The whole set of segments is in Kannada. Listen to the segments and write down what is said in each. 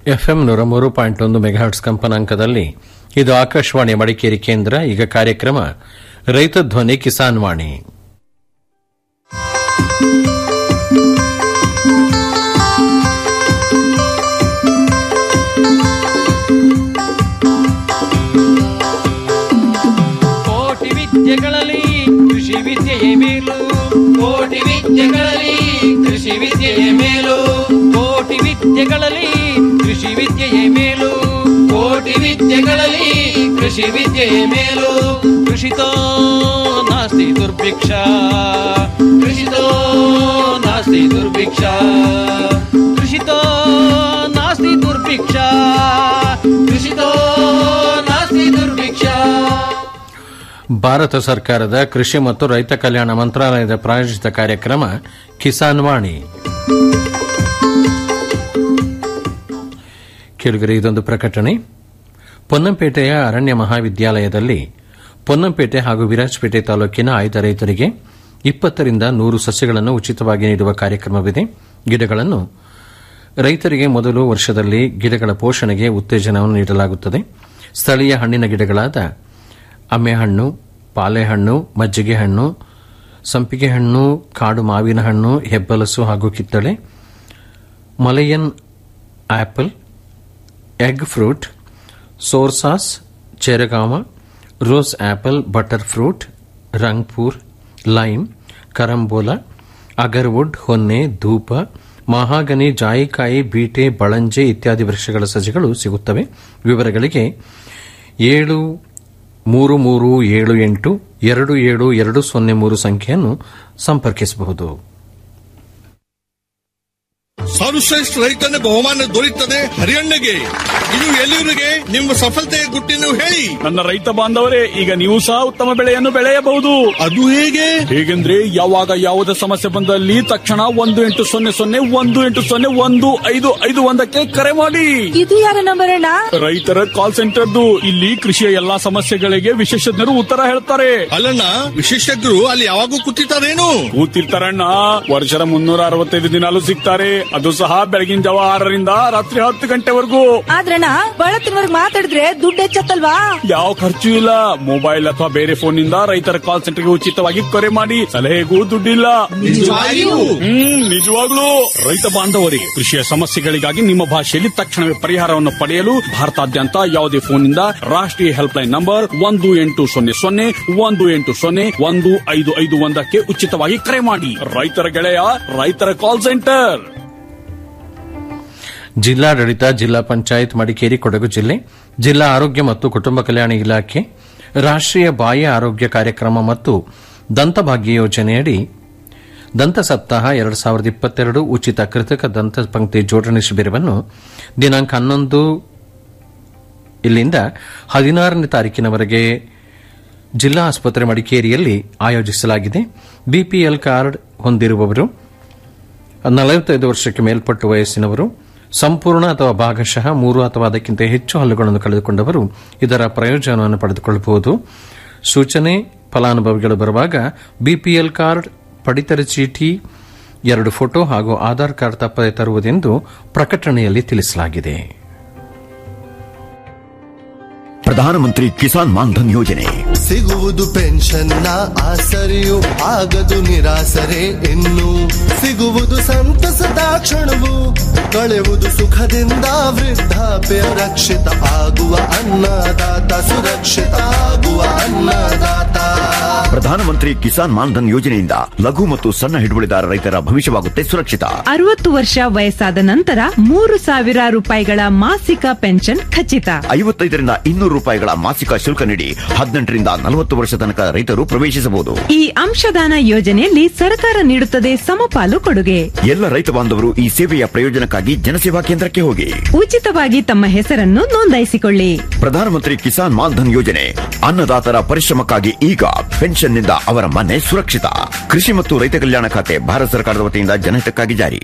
ಎಫ್ಎಂ ನೂರ ಮೂರು ಪಾಯಿಂಟ್ ಒಂದು ಮೆಗಾಹರ್ಟ್ಸ್ ಕಂಪನಾಂಕದಲ್ಲಿ ಇದು ಆಕಾಶವಾಣಿ ಮಡಿಕೇರಿ ಕೇಂದ್ರ ಈಗ ಕಾರ್ಯಕ್ರಮ ರೈತ ಧ್ವನಿ ಕಿಸಾನ್ ವಾಣಿ ಕೋಟಿ ವಿದ್ಯೆಗಳಲ್ಲಿ ಕೃಷಿ ವಿದ್ಯೆಯೇ ಮೇಲು ಕೋಟಿ ವಿದ್ಯೆಗಳಲ್ಲಿ ಕೃಷಿ ವಿದ್ಯೆಯೇ ಮೇಲು ಕೋಟಿ ವಿದ್ಯೆಗಳಲ್ಲಿ ಕೃಷಿ ವಿದ್ಯೆಯೇ ಮೇಲು ಕೋಟಿ ವಿದ್ಯೆಗಳಲ್ಲಿ ಕೃಷಿ ವಿದ್ಯೆಯೇ ಮೇಲು ಕೃಷಿತೋ ನಾಸ್ತಿ ದುರ್ಭಿಕ್ಷ ಕೃಷಿತೋ ನಾಸ್ತಿ ದುರ್ಭಿಕ್ಷ ಕೃಷಿತೋ ನಾಸ್ತಿ ದುರ್ಭಿಕ್ಷ ಕೃಷಿತೋ ನಾಸ್ತಿ ದುರ್ಭಿಕ್ಷ ಭಾರತ ಸರ್ಕಾರದ ಕೃಷಿ ಮತ್ತು ರೈತ ಕಲ್ಯಾಣ ಮಂತ್ರಾಲಯದ ಪ್ರಾಯೋಜಿತ ಕಾರ್ಯಕ್ರಮ ಕಿಸಾನ್ ವಾಣಿ ಕೇಳುಗರೆ ಇದೊಂದು ಪ್ರಕಟಣೆ ಪೊನ್ನಂಪೇಟೆಯ ಅರಣ್ಯ ಮಹಾವಿದ್ಯಾಲಯದಲ್ಲಿ ಪೊನ್ನಂಪೇಟೆ ಹಾಗೂ ವಿರಾಜಪೇಟೆ ತಾಲೂಕಿನ ಆಯ್ದ ರೈತರಿಗೆ ಇಪ್ಪತ್ತರಿಂದ ನೂರು ಸಸ್ಯಗಳನ್ನು ಉಚಿತವಾಗಿ ನೀಡುವ ಕಾರ್ಯಕ್ರಮವಿದೆ ಗಿಡಗಳನ್ನು ರೈತರಿಗೆ ಮೊದಲು ವರ್ಷದಲ್ಲಿ ಗಿಡಗಳ ಪೋಷಣೆಗೆ ಉತ್ತೇಜನವನ್ನು ನೀಡಲಾಗುತ್ತದೆ ಸ್ಥಳೀಯ ಹಣ್ಣಿನ ಗಿಡಗಳಾದ ಅಮ್ಮೆಹಣ್ಣು ಪಾಲೆಹಣ್ಣು ಮಜ್ಜಿಗೆ ಹಣ್ಣು ಸಂಪಿಗೆ ಹಣ್ಣು ಕಾಡು ಮಾವಿನ ಹಣ್ಣು ಹೆಬ್ಬಲಸು ಹಾಗೂ ಕಿತ್ತಳೆ ಮಲಯನ್ ಆಪಲ್ ಎಗ್ ಫ್ರೂಟ್ ಸೋರ್ಸಾಸ್ ಚೆರಗಾಮ rose apple butter fruit Rangpur lime carambola agarwood ಹೊನ್ನೆ ಧೂಪ ಮಹಾಗನಿ ಜಾಯಿಕಾಯಿ ಬೀಟೆ ಬಳಂಜೆ ಇತ್ಯಾದಿ ವೃಕ್ಷಗಳ ಸಸಿಗಳು ಸಿಗುತ್ತವೆ ವಿವರಗಳಿಗೆ ಏಳು ಮೂರು ಮೂರು ಏಳು ಎಂಟು ಎರಡು ಏಳು ಎರಡು ಸೊನ್ನೆ ಮೂರು ಸಂಖ್ಯೆಯನ್ನು ಸಂಪರ್ಕಿಸಬಹುದು ಸರ್ವಶ್ರೇಷ್ಠ ರೈತನ ಬಹುಮಾನ ದೊರೆಯುತ್ತದೆ ಹರಿಯಣ್ಣಗೆ ಇದು ಎಲ್ಲರಿಗೆ ನಿಮ್ಮ ಸಫಲತೆಯ ಗುಟ್ಟಿನ ಹೇಳಿ ನನ್ನ ರೈತ ಬಾಂಧವರೇ ಈಗ ನೀವು ಸಹ ಉತ್ತಮ ಬೆಳೆಯನ್ನು ಬೆಳೆಯಬಹುದು ಅದು ಹೇಗೆ ಹೇಗೆಂದ್ರೆ ಯಾವಾಗ ಯಾವುದೇ ಸಮಸ್ಯೆ ಬಂದಲ್ಲಿ ತಕ್ಷಣ ಒಂದು ಎಂಟು ಸೊನ್ನೆ ಸೊನ್ನೆ ಒಂದು ಎಂಟು ಸೊನ್ನೆ ಒಂದು ಐದು ಐದು ಒಂದಕ್ಕೆ ಕರೆ ಮಾಡಿ ಇದು ಯಾರ ನಂಬರ್ ಅಣ್ಣ ರೈತರ ಕಾಲ್ ಸೆಂಟರ್ದು ಇಲ್ಲಿ ಕೃಷಿಯ ಎಲ್ಲಾ ಸಮಸ್ಯೆಗಳಿಗೆ ವಿಶೇಷಜ್ಞರು ಉತ್ತರ ಹೇಳ್ತಾರೆ ಅಲ್ಲಣ್ಣ ವಿಶೇಷಜ್ಞರು ಅಲ್ಲಿ ಯಾವಾಗೂ ಕೂತಿರ್ತಾರೇನು ಕೂತಿರ್ತಾರಣ್ಣ ವರ್ಷದ ಮುನ್ನೂರ ಅರವತ್ತೈದು ದಿನಾಲು ಸಿಗ್ತಾರೆ ಅದು ಸಹ ಬೆಳಗಿನ ಜಾವ ಆರರಿಂದ ರಾತ್ರಿ ಹತ್ತು ಗಂಟೆವರೆಗೂ ಆದ್ರಣ್ಣ ಬಳತ್ತಿನವರ್ಗ್ ಮಾತಾಡಿದ್ರೆ ದುಡ್ಡು ಹೆಚ್ಚತ್ತಲ್ವಾ ಯಾವ ಖರ್ಚು ಇಲ್ಲ ಮೊಬೈಲ್ ಅಥವಾ ಬೇರೆ ಫೋನ್ ನಿಂದ ರೈತರ ಕಾಲ್ ಸೆಂಟರ್ಗೆ ಉಚಿತವಾಗಿ ಕರೆ ಮಾಡಿ ಸಲಹೆಗೂ ದುಡ್ಡಿಲ್ಲ ನಿಜವಾಗಿಯೂ? ಹ್ಮ್ ನಿಜವಾಗ್ಲೂ ರೈತ ಬಾಂಧವರೇ ಕೃಷಿಯ ಸಮಸ್ಯೆಗಳಿಗಾಗಿ ನಿಮ್ಮ ಭಾಷೆಯಲ್ಲಿ ತಕ್ಷಣವೇ ಪರಿಹಾರವನ್ನು ಪಡೆಯಲು ಭಾರತಾದ್ಯಂತ ಯಾವುದೇ ಫೋನ್ನಿಂದ ರಾಷ್ಟ್ರೀಯ ಹೆಲ್ಪ್ಲೈನ್ ನಂಬರ್ ಒಂದು ಎಂಟು ಸೊನ್ನೆ ಸೊನ್ನೆ ಒಂದು ಎಂಟು ಸೊನ್ನೆ ಒಂದು ಐದು ಐದು ಒಂದಕ್ಕೆ ಉಚಿತವಾಗಿ ಕರೆ ಮಾಡಿ ರೈತರ ಗೆಳೆಯ ರೈತರ ಕಾಲ್ ಸೆಂಟರ್ ಜಿಲ್ಲಾಡಳಿತ ಜಿಲ್ಲಾ ಪಂಚಾಯತ್ ಮಡಿಕೇರಿ ಕೊಡಗು ಜಿಲ್ಲೆ ಜಿಲ್ಲಾ ಆರೋಗ್ಯ ಮತ್ತು ಕುಟುಂಬ ಕಲ್ಯಾಣ ಇಲಾಖೆ ರಾಷ್ಟ್ರೀಯ ಬಾಹ್ಯ ಆರೋಗ್ಯ ಕಾರ್ಯಕ್ರಮ ಮತ್ತು ದಂತಭಾಗ್ಯ ಯೋಜನೆಯಡಿ ದಂತ ಸಪ್ತಾಹ ಎರಡು ಸಾವಿರದ ಇಪ್ಪತ್ತೆರಡು ಉಚಿತ ಕೃತಕ ದಂತ ಪಂಕ್ತಿ ಜೋಡಣೆ ಶಿಬಿರವನ್ನು ದಿನಾಂಕ ಹನ್ನೊಂದು ಇಲ್ಲಿಂದ ಹದಿನಾರನೇ ತಾರೀಕಿನವರೆಗೆ ಜಿಲ್ಲಾ ಆಸ್ಪತ್ರೆ ಮಡಿಕೇರಿಯಲ್ಲಿ ಆಯೋಜಿಸಲಾಗಿದೆ ಬಿಪಿಎಲ್ ಕಾರ್ಡ್ ಹೊಂದಿರುವವರು ನಲವತ್ತೈದು ವರ್ಷಕ್ಕೆ ಮೇಲ್ಪಟ್ಟ ವಯಸ್ಸಿನವರು ಸಂಪೂರ್ಣ ಅಥವಾ ಭಾಗಶಃ ಮೂರು ಅಥವಾ ಅದಕ್ಕಿಂತ ಹೆಚ್ಚು ಹಲ್ಲುಗಳನ್ನು ಕಳೆದುಕೊಂಡವರು ಇದರ ಪ್ರಯೋಜನವನ್ನು ಪಡೆದುಕೊಳ್ಳಬಹುದು ಸೂಚನೆ ಫಲಾನುಭವಿಗಳು ಬರುವಾಗ ಬಿಪಿಎಲ್ ಕಾರ್ಡ್ ಪಡಿತರ ಚೀಟಿ ಎರಡು ಫೋಟೋ ಹಾಗೂ ಆಧಾರ್ ಕಾರ್ಡ್ ತಪ್ಪದೆ ತರುವುದೆಂದು ಪ್ರಕಟಣೆಯಲ್ಲಿ ತಿಳಿಸಲಾಗಿದೆ ಪ್ರಧಾನಮಂತ್ರಿ ಕಿಸಾನ್ ಮಾನ್ಧನ್ ಯೋಜನೆ ಸಿಗುವುದು ಪೆನ್ಷನ್ನ ಆಸರೆಯು ಆಗದು ನಿರಾಸರೆ ಇನ್ನು ಸಿಗುವುದು ಸಂತಸದ ಕ್ಷಣವು ಕಳೆಯುವುದು ಸುಖದಿಂದ ವೃದ್ಧಾಪ್ಯ ರಕ್ಷಿತ ಆಗುವ ಅನ್ನದಾತ ಸುರಕ್ಷಿತ ಆಗುವ ಅನ್ನದಾತ ಪ್ರಧಾನಮಂತ್ರಿ ಕಿಸಾನ್ ಮಾನ್ಧನ್ ಯೋಜನೆಯಿಂದ ಲಘು ಮತ್ತು ಸಣ್ಣ ಹಿಡುವಳಿದಾರ ರೈತರ ಭವಿಷ್ಯವಾಗುತ್ತೆ ಸುರಕ್ಷಿತ ಅರವತ್ತು ವರ್ಷ ವಯಸ್ಸಾದ ನಂತರ ಮೂರು ಸಾವಿರ ರೂಪಾಯಿಗಳ ಮಾಸಿಕ ಪೆನ್ಷನ್ ಖಚಿತ ಐವತ್ತೈದರಿಂದ ಇನ್ನೂರು ರೂಪಾಯಿಗಳ ಮಾಸಿಕ ಶುಲ್ಕ ನೀಡಿ ಹದಿನೆಂಟರಿಂದ ನಲವತ್ತು ವರ್ಷ ತನಕ ರೈತರು ಪ್ರವೇಶಿಸಬಹುದು ಈ ಅಂಶದಾನ ಯೋಜನೆಯಲ್ಲಿ ಸರ್ಕಾರ ನೀಡುತ್ತದೆ ಸಮಪಾಲು ಕೊಡುಗೆ ಎಲ್ಲ ರೈತ ಬಾಂಧವರು ಈ ಸೇವೆಯ ಪ್ರಯೋಜನಕ್ಕಾಗಿ ಜನಸೇವಾ ಕೇಂದ್ರಕ್ಕೆ ಹೋಗಿ ಉಚಿತವಾಗಿ ತಮ್ಮ ಹೆಸರನ್ನು ನೋಂದಾಯಿಸಿಕೊಳ್ಳಿ ಪ್ರಧಾನಮಂತ್ರಿ ಕಿಸಾನ್ ಮಾನ್ಧನ್ ಯೋಜನೆ ಅನ್ನದಾತರ ಪರಿಶ್ರಮಕ್ಕಾಗಿ ಈಗ ಪೆನ್ಷನ್ನಿಂದ ಅವರ ಮನೆ ಸುರಕ್ಷಿತ ಕೃಷಿ ಮತ್ತು ರೈತ ಕಲ್ಯಾಣ ಖಾತೆ ಭಾರತ ಸರ್ಕಾರದ ವತಿಯಿಂದ ಜನಹಿತಕ್ಕಾಗಿ ಜಾರಿ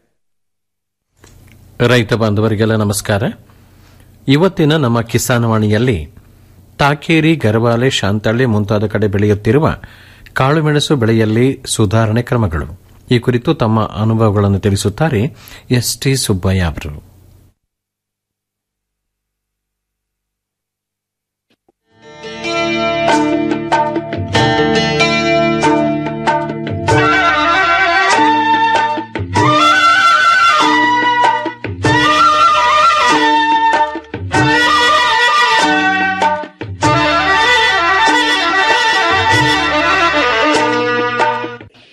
ರೈತ ಬಾಂಧವರಿಗೆಲ್ಲ ನಮಸ್ಕಾರ ಇವತ್ತಿನ ನಮ್ಮ ಕಿಸಾನ್ ವಾಣಿಯಲ್ಲಿ ತಾಕೇರಿ ಗರವಾಲೆ ಶಾಂತಳ್ಳಿ ಮುಂತಾದ ಕಡೆ ಬೆಳೆಯುತ್ತಿರುವ ಕಾಳುಮೆಣಸು ಬೆಳೆಯಲ್ಲಿ ಸುಧಾರಣೆ ಕ್ರಮಗಳು ಈ ಕುರಿತು ತಮ್ಮ ಅನುಭವಗಳನ್ನು ತಿಳಿಸುತ್ತಾರೆ ಎಸ್ ಟಿ ಸುಬ್ಬಯ್ಯ ಅವರು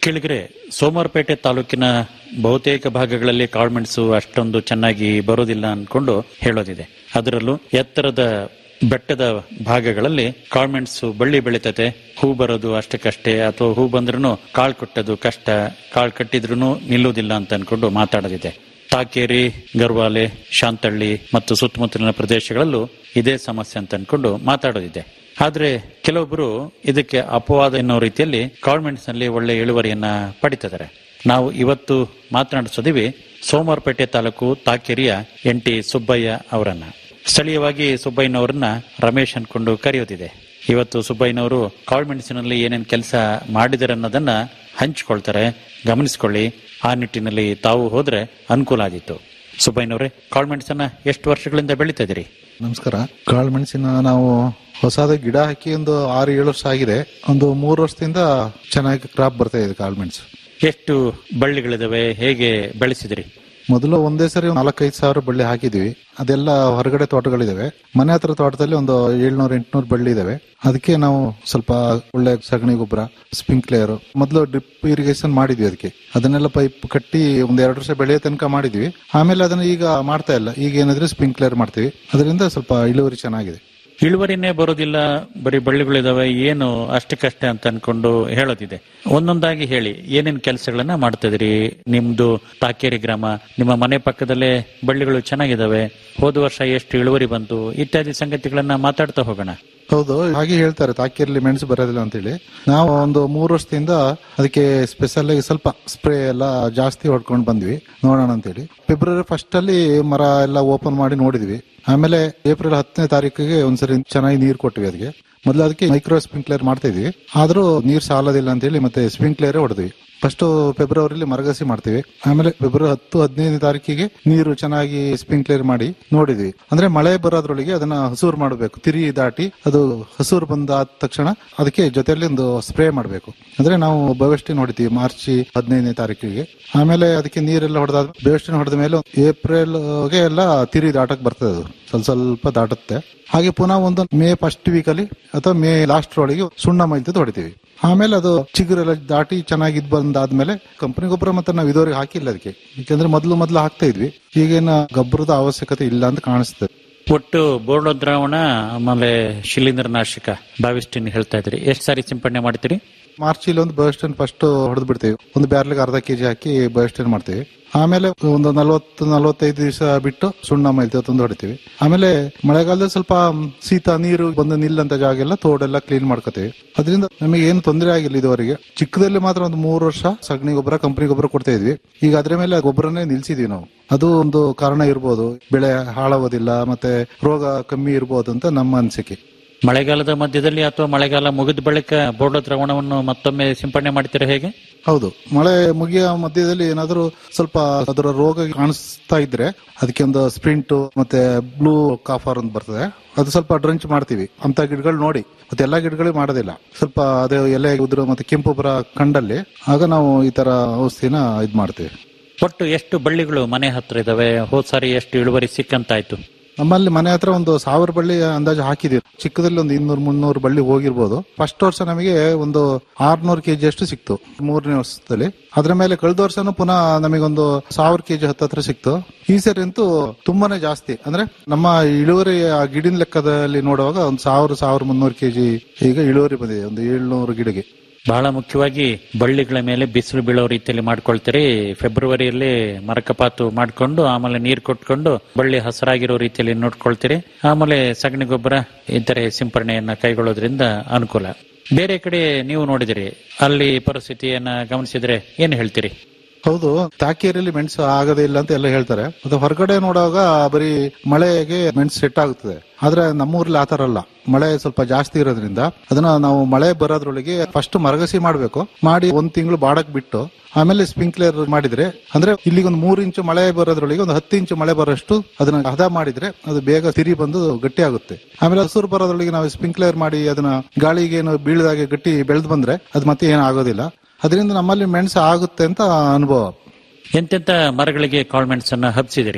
ಕೆಳಗರೆ ಸೋಮವಾರಪೇಟೆ ತಾಲೂಕಿನ ಬಹುತೇಕ ಭಾಗಗಳಲ್ಲಿ ಕಾಳುಮೆಣಸು ಅಷ್ಟೊಂದು ಚೆನ್ನಾಗಿ ಬರೋದಿಲ್ಲ ಅನ್ಕೊಂಡು ಹೇಳೋದಿದೆ ಅದರಲ್ಲೂ ಎತ್ತರದ ಬೆಟ್ಟದ ಭಾಗಗಳಲ್ಲಿ ಕಾಳುಮೆಣಸು ಬಳ್ಳಿ ಬೆಳಿತತೆ ಹೂ ಬರೋದು ಅಷ್ಟಕ್ಕಷ್ಟೇ ಅಥವಾ ಹೂ ಬಂದ್ರೂ ಕಾಳು ಕಟ್ಟೋದು ಕಷ್ಟ ಕಾಳು ಕಟ್ಟಿದ್ರೂ ನಿಲ್ಲುವುದಿಲ್ಲ ಅಂತ ಅನ್ಕೊಂಡು ಮಾತಾಡೋದಿದೆ ತಾಕೇರಿ ಗರ್ವಾಲೆ ಶಾಂತಳ್ಳಿ ಮತ್ತು ಸುತ್ತಮುತ್ತಲಿನ ಪ್ರದೇಶಗಳಲ್ಲೂ ಇದೇ ಸಮಸ್ಯೆ ಅಂತ ಅನ್ಕೊಂಡು ಮಾತಾಡೋದಿದೆ ಆದ್ರೆ ಕೆಲವೊಬ್ಬರು ಇದಕ್ಕೆ ಅಪವಾದ ಎನ್ನುವ ರೀತಿಯಲ್ಲಿ ನಲ್ಲಿ ಒಳ್ಳೆ ಇಳುವರಿಯನ್ನ ಪಡಿತಿದ್ದಾರೆ ನಾವು ಇವತ್ತು ಮಾತನಾಡಿಸೋದಿವಿ ಸೋಮವಾರಪೇಟೆ ತಾಲೂಕು ತಾಕೇರಿಯ ಎನ್ ಟಿ ಸುಬ್ಬಯ್ಯ ಅವರನ್ನ ಸ್ಥಳೀಯವಾಗಿ ಸುಬ್ಬಯ್ಯನವರನ್ನ ರಮೇಶ್ ಅನ್ಕೊಂಡು ಕರೆಯೋದಿದೆ ಇವತ್ತು ಸುಬ್ಬಯ್ಯನವರು ಕಾಳುಮೆಣಸಿನಲ್ಲಿ ಏನೇನು ಕೆಲಸ ಮಾಡಿದ್ದಾರೆ ಅನ್ನೋದನ್ನ ಹಂಚಿಕೊಳ್ತಾರೆ ಗಮನಿಸಿಕೊಳ್ಳಿ ಆ ನಿಟ್ಟಿನಲ್ಲಿ ತಾವು ಹೋದ್ರೆ ಅನುಕೂಲ ಆಗಿತ್ತು ಸುಬ್ಬಯ್ಯನವರೇ ಕಾಳುಮೆಣಸನ್ನ ಎಷ್ಟು ವರ್ಷಗಳಿಂದ ಬೆಳೀತಾ ಇದ್ದೀರಿ ನಮಸ್ಕಾರ ಕಾಳು ಮೆಣಸಿನ ನಾವು ಹೊಸದ ಗಿಡ ಹಾಕಿ ಒಂದು ಆರು ಏಳು ವರ್ಷ ಆಗಿದೆ ಒಂದು ಮೂರು ವರ್ಷದಿಂದ ಚೆನ್ನಾಗಿ ಕ್ರಾಪ್ ಬರ್ತಾ ಇದೆ ಕಾಳು ಮೆಣಸು ಎಷ್ಟು ಬಳ್ಳಿಗಳಿದಾವೆ ಹೇಗೆ ಬೆಳೆಸಿದಿರಿ ಮೊದಲು ಒಂದೇ ಸರಿ ನಾಲ್ಕೈದು ಸಾವಿರ ಬಳ್ಳಿ ಹಾಕಿದ್ವಿ ಅದೆಲ್ಲ ಹೊರಗಡೆ ತೋಟಗಳಿದಾವೆ ಮನೆ ಹತ್ರ ತೋಟದಲ್ಲಿ ಒಂದು ಏಳ್ನೂರ ಎಂಟ್ನೂರು ಬಳ್ಳಿ ಇದಾವೆ ಅದಕ್ಕೆ ನಾವು ಸ್ವಲ್ಪ ಒಳ್ಳೆ ಸಗಣಿ ಗೊಬ್ಬರ ಸ್ಪ್ರಿಂಕ್ಲೇರ್ ಮೊದಲು ಡ್ರಿಪ್ ಇರಿಗೇಷನ್ ಮಾಡಿದ್ವಿ ಅದಕ್ಕೆ ಅದನ್ನೆಲ್ಲ ಪೈಪ್ ಕಟ್ಟಿ ಒಂದ್ ಎರಡು ವರ್ಷ ಬೆಳೆಯೋ ತನಕ ಮಾಡಿದ್ವಿ ಆಮೇಲೆ ಅದನ್ನ ಈಗ ಮಾಡ್ತಾ ಇಲ್ಲ ಈಗ ಏನಾದ್ರೆ ಸ್ಪ್ರಿಂಕ್ಲೇರ್ ಮಾಡ್ತೀವಿ ಅದರಿಂದ ಸ್ವಲ್ಪ ಇಳುವರಿ ಚೆನ್ನಾಗಿದೆ ಇಳುವರಿನೇ ಬರೋದಿಲ್ಲ ಬರೀ ಬಳ್ಳಿಗಳಿದಾವೆ ಏನು ಅಷ್ಟಕ್ಕಷ್ಟೇ ಅಂತ ಅನ್ಕೊಂಡು ಹೇಳೋದಿದೆ ಒಂದೊಂದಾಗಿ ಹೇಳಿ ಏನೇನ್ ಕೆಲಸಗಳನ್ನ ಮಾಡ್ತಾ ಇದೀರಿ ನಿಮ್ದು ತಾಕೇರಿ ಗ್ರಾಮ ನಿಮ್ಮ ಮನೆ ಪಕ್ಕದಲ್ಲೇ ಬಳ್ಳಿಗಳು ಚೆನ್ನಾಗಿದಾವೆ ಹೋದ ವರ್ಷ ಎಷ್ಟು ಇಳುವರಿ ಬಂತು ಇತ್ಯಾದಿ ಸಂಗತಿಗಳನ್ನ ಮಾತಾಡ್ತಾ ಹೋಗೋಣ ಹೌದು ಹಾಗೆ ಹೇಳ್ತಾರೆ ತಾಕಿರ್ಲಿ ಮೆಣಸು ಬರೋದಿಲ್ಲ ಅಂತೇಳಿ ನಾವು ಒಂದು ಮೂರು ವರ್ಷದಿಂದ ಅದಕ್ಕೆ ಸ್ಪೆಷಲ್ ಆಗಿ ಸ್ವಲ್ಪ ಸ್ಪ್ರೇ ಎಲ್ಲ ಜಾಸ್ತಿ ಹೊಡ್ಕೊಂಡು ಬಂದ್ವಿ ನೋಡೋಣ ಅಂತೇಳಿ ಫೆಬ್ರವರಿ ಫಸ್ಟ್ ಅಲ್ಲಿ ಮರ ಎಲ್ಲ ಓಪನ್ ಮಾಡಿ ನೋಡಿದ್ವಿ ಆಮೇಲೆ ಏಪ್ರಿಲ್ ಹತ್ತನೇ ತಾರೀಕಿಗೆ ಒಂದ್ಸರಿ ಚೆನ್ನಾಗಿ ನೀರು ಕೊಟ್ವಿ ಅದಕ್ಕೆ ಮೊದಲು ಅದಕ್ಕೆ ಮೈಕ್ರೋ ಸ್ಪ್ರಿಂಕ್ಲರ್ ಮಾಡ್ತಾ ಇದ್ವಿ ಆದ್ರೂ ನೀರು ಸಾಲೋದಿಲ್ಲ ಅಂತೇಳಿ ಮತ್ತೆ ಸ್ಪ್ರಿಂಕ್ಲರೇ ಹೊಡೆದ್ವಿ ಫಸ್ಟ್ ಫೆಬ್ರವರಿಲಿ ಮರಗಸಿ ಮಾಡ್ತೀವಿ ಆಮೇಲೆ ಫೆಬ್ರವರಿ ಹತ್ತು ಹದಿನೈದನೇ ತಾರೀಕಿಗೆ ನೀರು ಚೆನ್ನಾಗಿ ಸ್ಪ್ರಿಂಕ್ಲರ್ ಮಾಡಿ ನೋಡಿದ್ವಿ ಅಂದ್ರೆ ಮಳೆ ಬರೋದ್ರೊಳಗೆ ಅದನ್ನ ಹಸೂರು ಮಾಡಬೇಕು ತಿರಿ ದಾಟಿ ಅದು ಹಸೂರು ಬಂದಾದ ತಕ್ಷಣ ಅದಕ್ಕೆ ಜೊತೆಯಲ್ಲಿ ಒಂದು ಸ್ಪ್ರೇ ಮಾಡಬೇಕು ಅಂದ್ರೆ ನಾವು ಬೆವಸ್ಟಿನ್ ಹೊಡಿತೀವಿ ಮಾರ್ಚ್ ಹದಿನೈದನೇ ತಾರೀಕಿಗೆ ಆಮೇಲೆ ಅದಕ್ಕೆ ನೀರೆಲ್ಲ ಹೊಡೆದಾದ ಬೆವಸ್ಟಿನ್ ಹೊಡೆದ ಮೇಲೆ ಏಪ್ರಿಲ್ಗೆ ಎಲ್ಲ ತಿರಿ ದಾಟಕ್ ಬರ್ತದೆ ಅದು ಸ್ವಲ್ಪ ಸ್ವಲ್ಪ ದಾಟುತ್ತೆ ಹಾಗೆ ಪುನಃ ಒಂದು ಮೇ ಫಸ್ಟ್ ವೀಕ್ ಅಲ್ಲಿ ಅಥವಾ ಮೇ ಲಾಸ್ಟ್ ಒಳಗೆ ಸುಣ್ಣ ಮೈಲ್ತದ್ದು ಹೊಡಿತೀವಿ ಆಮೇಲೆ ಅದು ಚಿಗುರೆಲ್ಲ ದಾಟಿ ಚೆನ್ನಾಗಿ ಇದ್ ಬಂದಾದ್ಮೇಲೆ ಕಂಪನಿ ಗೊಬ್ಬರ ಮತ್ತೆ ನಾವು ಇದುವರೆಗೆ ಹಾಕಿಲ್ಲ ಅದಕ್ಕೆ ಯಾಕಂದ್ರೆ ಮೊದಲು ಮೊದಲು ಹಾಕ್ತಾ ಇದ್ವಿ ಈಗೇನ ಗೊಬ್ಬರದ ಅವಶ್ಯಕತೆ ಇಲ್ಲ ಅಂತ ಕಾಣಿಸ್ತದೆ ಒಟ್ಟು ಬೋರ್ಡೋ ದ್ರಾವಣ ಆಮೇಲೆ ಶಿಲೀಂಧ್ರನಾಶಕ ಬಾವಿಸ್ಟಿನ್ ಹೇಳ್ತಾ ಇದ್ರಿ ಎಷ್ಟು ಸಾರಿ ಸಿಂಪಡಣೆ ಮಾಡ್ತೀರಿ ಮಾರ್ಚ್ ಇಲ್ಲಿ ಒಂದು ಬಯೋಸ್ಟೇನ್ ಫಸ್ಟ್ ಹೊಡೆದು ಬಿಡ್ತೀವಿ ಒಂದು ಬ್ಯಾರ್ಲಿಗೆ ಅರ್ಧ ಕೆಜಿ ಹಾಕಿ ಬಯೋಸ್ಟೇನ್ ಮಾಡ್ತೀವಿ ಆಮೇಲೆ ಒಂದು ನಲವತ್ತು ನಲವತ್ತೈದು ದಿವಸ ಬಿಟ್ಟು ಸುಣ್ಣ ಮೈಲ್ತಿ ತಂದು ಹೊಡಿತೀವಿ ಆಮೇಲೆ ಮಳೆಗಾಲದಲ್ಲಿ ಸ್ವಲ್ಪ ಶೀತ ನೀರು ಬಂದು ನಿಲ್ಲಂತ ಜಾಗ ಎಲ್ಲ ತೋಡೆಲ್ಲ ಕ್ಲೀನ್ ಮಾಡ್ಕೋತೀವಿ ಅದರಿಂದ ನಮಗೆ ಏನು ತೊಂದರೆ ಆಗಿಲ್ಲ ಇದುವರೆಗೆ ಚಿಕ್ಕದಲ್ಲಿ ಮಾತ್ರ ಒಂದು ಮೂರು ವರ್ಷ ಸಗಣಿ ಗೊಬ್ಬರ ಕಂಪನಿ ಗೊಬ್ಬರ ಕೊಡ್ತಾ ಇದ್ವಿ ಈಗ ಅದ್ರ ಮೇಲೆ ಗೊಬ್ಬರನೇ ನಿಲ್ಸಿದೀವಿ ನಾವು ಅದು ಒಂದು ಕಾರಣ ಇರ್ಬೋದು ಬೆಳೆ ಹಾಳಾಗೋದಿಲ್ಲ ಮತ್ತೆ ರೋಗ ಕಮ್ಮಿ ಇರ್ಬೋದು ಅಂತ ನಮ್ಮ ಅನಿಸಿಕೆ ಮಳೆಗಾಲದ ಮಧ್ಯದಲ್ಲಿ ಅಥವಾ ಮಳೆಗಾಲ ಮುಗಿದ ಬಳಿಕ ಬೋರ್ಡೋ ದ್ರಾವಣವನ್ನು ಮತ್ತೊಮ್ಮೆ ಸಿಂಪಡಣೆ ಮಾಡ್ತೀರಾ ಹೇಗೆ ಹೌದು ಮಳೆ ಮುಗಿಯ ಮಧ್ಯದಲ್ಲಿ ಏನಾದರೂ ಸ್ವಲ್ಪ ಅದರ ರೋಗ ಕಾಣಿಸ್ತಾ ಇದ್ರೆ ಅದಕ್ಕೆ ಒಂದು ಸ್ಪ್ರಿಂಟ್ ಮತ್ತೆ ಬ್ಲೂ ಕಾಫರ್ ಅಂತ ಬರ್ತದೆ ಅದು ಸ್ವಲ್ಪ ಡ್ರಂಚ್ ಮಾಡ್ತೀವಿ ಅಂತ ಗಿಡಗಳು ನೋಡಿ ಮತ್ತೆ ಎಲ್ಲಾ ಗಿಡಗಳಿಗೆ ಮಾಡೋದಿಲ್ಲ ಸ್ವಲ್ಪ ಅದೇ ಎಲೆ ಉದುರು ಮತ್ತೆ ಕೆಂಪು ಬರ ಕಂಡಲ್ಲಿ ಆಗ ನಾವು ಈ ತರ ಔಷಧಿನ ಇದ್ ಮಾಡ್ತೀವಿ ಒಟ್ಟು ಎಷ್ಟು ಬಳ್ಳಿಗಳು ಮನೆ ಹತ್ರ ಇದಾವೆ ಹೋದ್ ಸಾರಿ ಎಷ್ಟು ಇಳುವರಿ ಸಿಕ್ಕಂತಾಯ್ತು ನಮ್ಮಲ್ಲಿ ಮನೆ ಹತ್ರ ಒಂದು ಸಾವಿರ ಬಳ್ಳಿ ಅಂದಾಜು ಹಾಕಿದೀವಿ ಚಿಕ್ಕದಲ್ಲಿ ಒಂದು ಇನ್ನೂರು ಮುನ್ನೂರು ಬಳ್ಳಿ ಹೋಗಿರ್ಬೋದು ಫಸ್ಟ್ ವರ್ಷ ನಮಗೆ ಒಂದು ಆರ್ನೂರು ಕೆಜಿ ಅಷ್ಟು ಸಿಕ್ತು ಮೂರನೇ ವರ್ಷದಲ್ಲಿ ಅದ್ರ ಮೇಲೆ ಕಳೆದ ವರ್ಷನೂ ಪುನಃ ನಮಗೊಂದು ಸಾವಿರ ಕೆಜಿ ಹತ್ತತ್ರ ಸಿಕ್ತು ಈ ಸರಿ ಅಂತೂ ತುಂಬಾನೇ ಜಾಸ್ತಿ ಅಂದ್ರೆ ನಮ್ಮ ಇಳುವರಿ ಆ ಗಿಡಿನ ಲೆಕ್ಕದಲ್ಲಿ ನೋಡುವಾಗ ಒಂದು ಸಾವಿರ ಸಾವಿರ ಮುನ್ನೂರು ಕೆಜಿ ಈಗ ಇಳುವರಿ ಬಂದಿದೆ ಒಂದು ಏಳ್ನೂರು ಗಿಡಗೆ ಬಹಳ ಮುಖ್ಯವಾಗಿ ಬಳ್ಳಿಗಳ ಮೇಲೆ ಬಿಸಿಲು ಬೀಳೋ ರೀತಿಯಲ್ಲಿ ಮಾಡ್ಕೊಳ್ತೀರಿ ಫೆಬ್ರವರಿಯಲ್ಲಿ ಮರಕಪಾತು ಮಾಡ್ಕೊಂಡು ಆಮೇಲೆ ನೀರು ಕೊಟ್ಕೊಂಡು ಬಳ್ಳಿ ಹಸರಾಗಿರೋ ರೀತಿಯಲ್ಲಿ ನೋಡ್ಕೊಳ್ತೀರಿ ಆಮೇಲೆ ಸಗಣಿ ಗೊಬ್ಬರ ಇತರೆ ಸಿಂಪರಣೆಯನ್ನ ಕೈಗೊಳ್ಳೋದ್ರಿಂದ ಅನುಕೂಲ ಬೇರೆ ಕಡೆ ನೀವು ನೋಡಿದಿರಿ ಅಲ್ಲಿ ಪರಿಸ್ಥಿತಿಯನ್ನ ಗಮನಿಸಿದ್ರೆ ಏನು ಹೇಳ್ತೀರಿ ಹೌದು ತಾಕೇರಿಯಲ್ಲಿ ಮೆಣಸು ಆಗದೇ ಇಲ್ಲ ಅಂತ ಎಲ್ಲ ಹೇಳ್ತಾರೆ ಮತ್ತೆ ಹೊರಗಡೆ ನೋಡುವಾಗ ಬರೀ ಮಳೆಗೆ ಮೆಣಸು ಸೆಟ್ ಆಗುತ್ತದೆ ಆದ್ರೆ ನಮ್ಮೂರಲ್ಲಿ ಆತರ ಅಲ್ಲ ಮಳೆ ಸ್ವಲ್ಪ ಜಾಸ್ತಿ ಇರೋದ್ರಿಂದ ಅದನ್ನ ನಾವು ಮಳೆ ಬರೋದ್ರೊಳಗೆ ಫಸ್ಟ್ ಮರಗಸಿ ಮಾಡ್ಬೇಕು ಮಾಡಿ ಒಂದ್ ತಿಂಗಳು ಬಾಡಕ್ ಬಿಟ್ಟು ಆಮೇಲೆ ಸ್ಪ್ರಿಂಕ್ಲರ್ ಮಾಡಿದ್ರೆ ಅಂದ್ರೆ ಇಲ್ಲಿಗೆ ಒಂದು ಮೂರು ಇಂಚು ಮಳೆ ಬರೋದ್ರೊಳಗೆ ಒಂದು ಹತ್ತು ಇಂಚು ಮಳೆ ಬರೋಷ್ಟು ಅದನ್ನ ಹದ ಮಾಡಿದ್ರೆ ಅದು ಬೇಗ ತಿರಿ ಬಂದು ಗಟ್ಟಿ ಆಗುತ್ತೆ ಆಮೇಲೆ ಹಸುರು ಬರೋದ್ರೊಳಗೆ ನಾವು ಸ್ಪ್ರಿಂಕ್ಲರ್ ಮಾಡಿ ಅದನ್ನ ಗಾಳಿಗೆ ಏನು ಬೀಳದಾಗೆ ಗಟ್ಟಿ ಬೆಳೆದು ಬಂದ್ರೆ ಅದು ಮತ್ತೆ ಏನು ಆಗೋದಿಲ್ಲ ಅದರಿಂದ ನಮ್ಮಲ್ಲಿ ಮೆಣಸು ಆಗುತ್ತೆ ಅಂತ ಅನುಭವ ಎಂತೆಂತ ಮರಗಳಿಗೆ ಕಾಳುಮೆಣಸನ್ನ ಹಬ್ಸಿದಿರಿ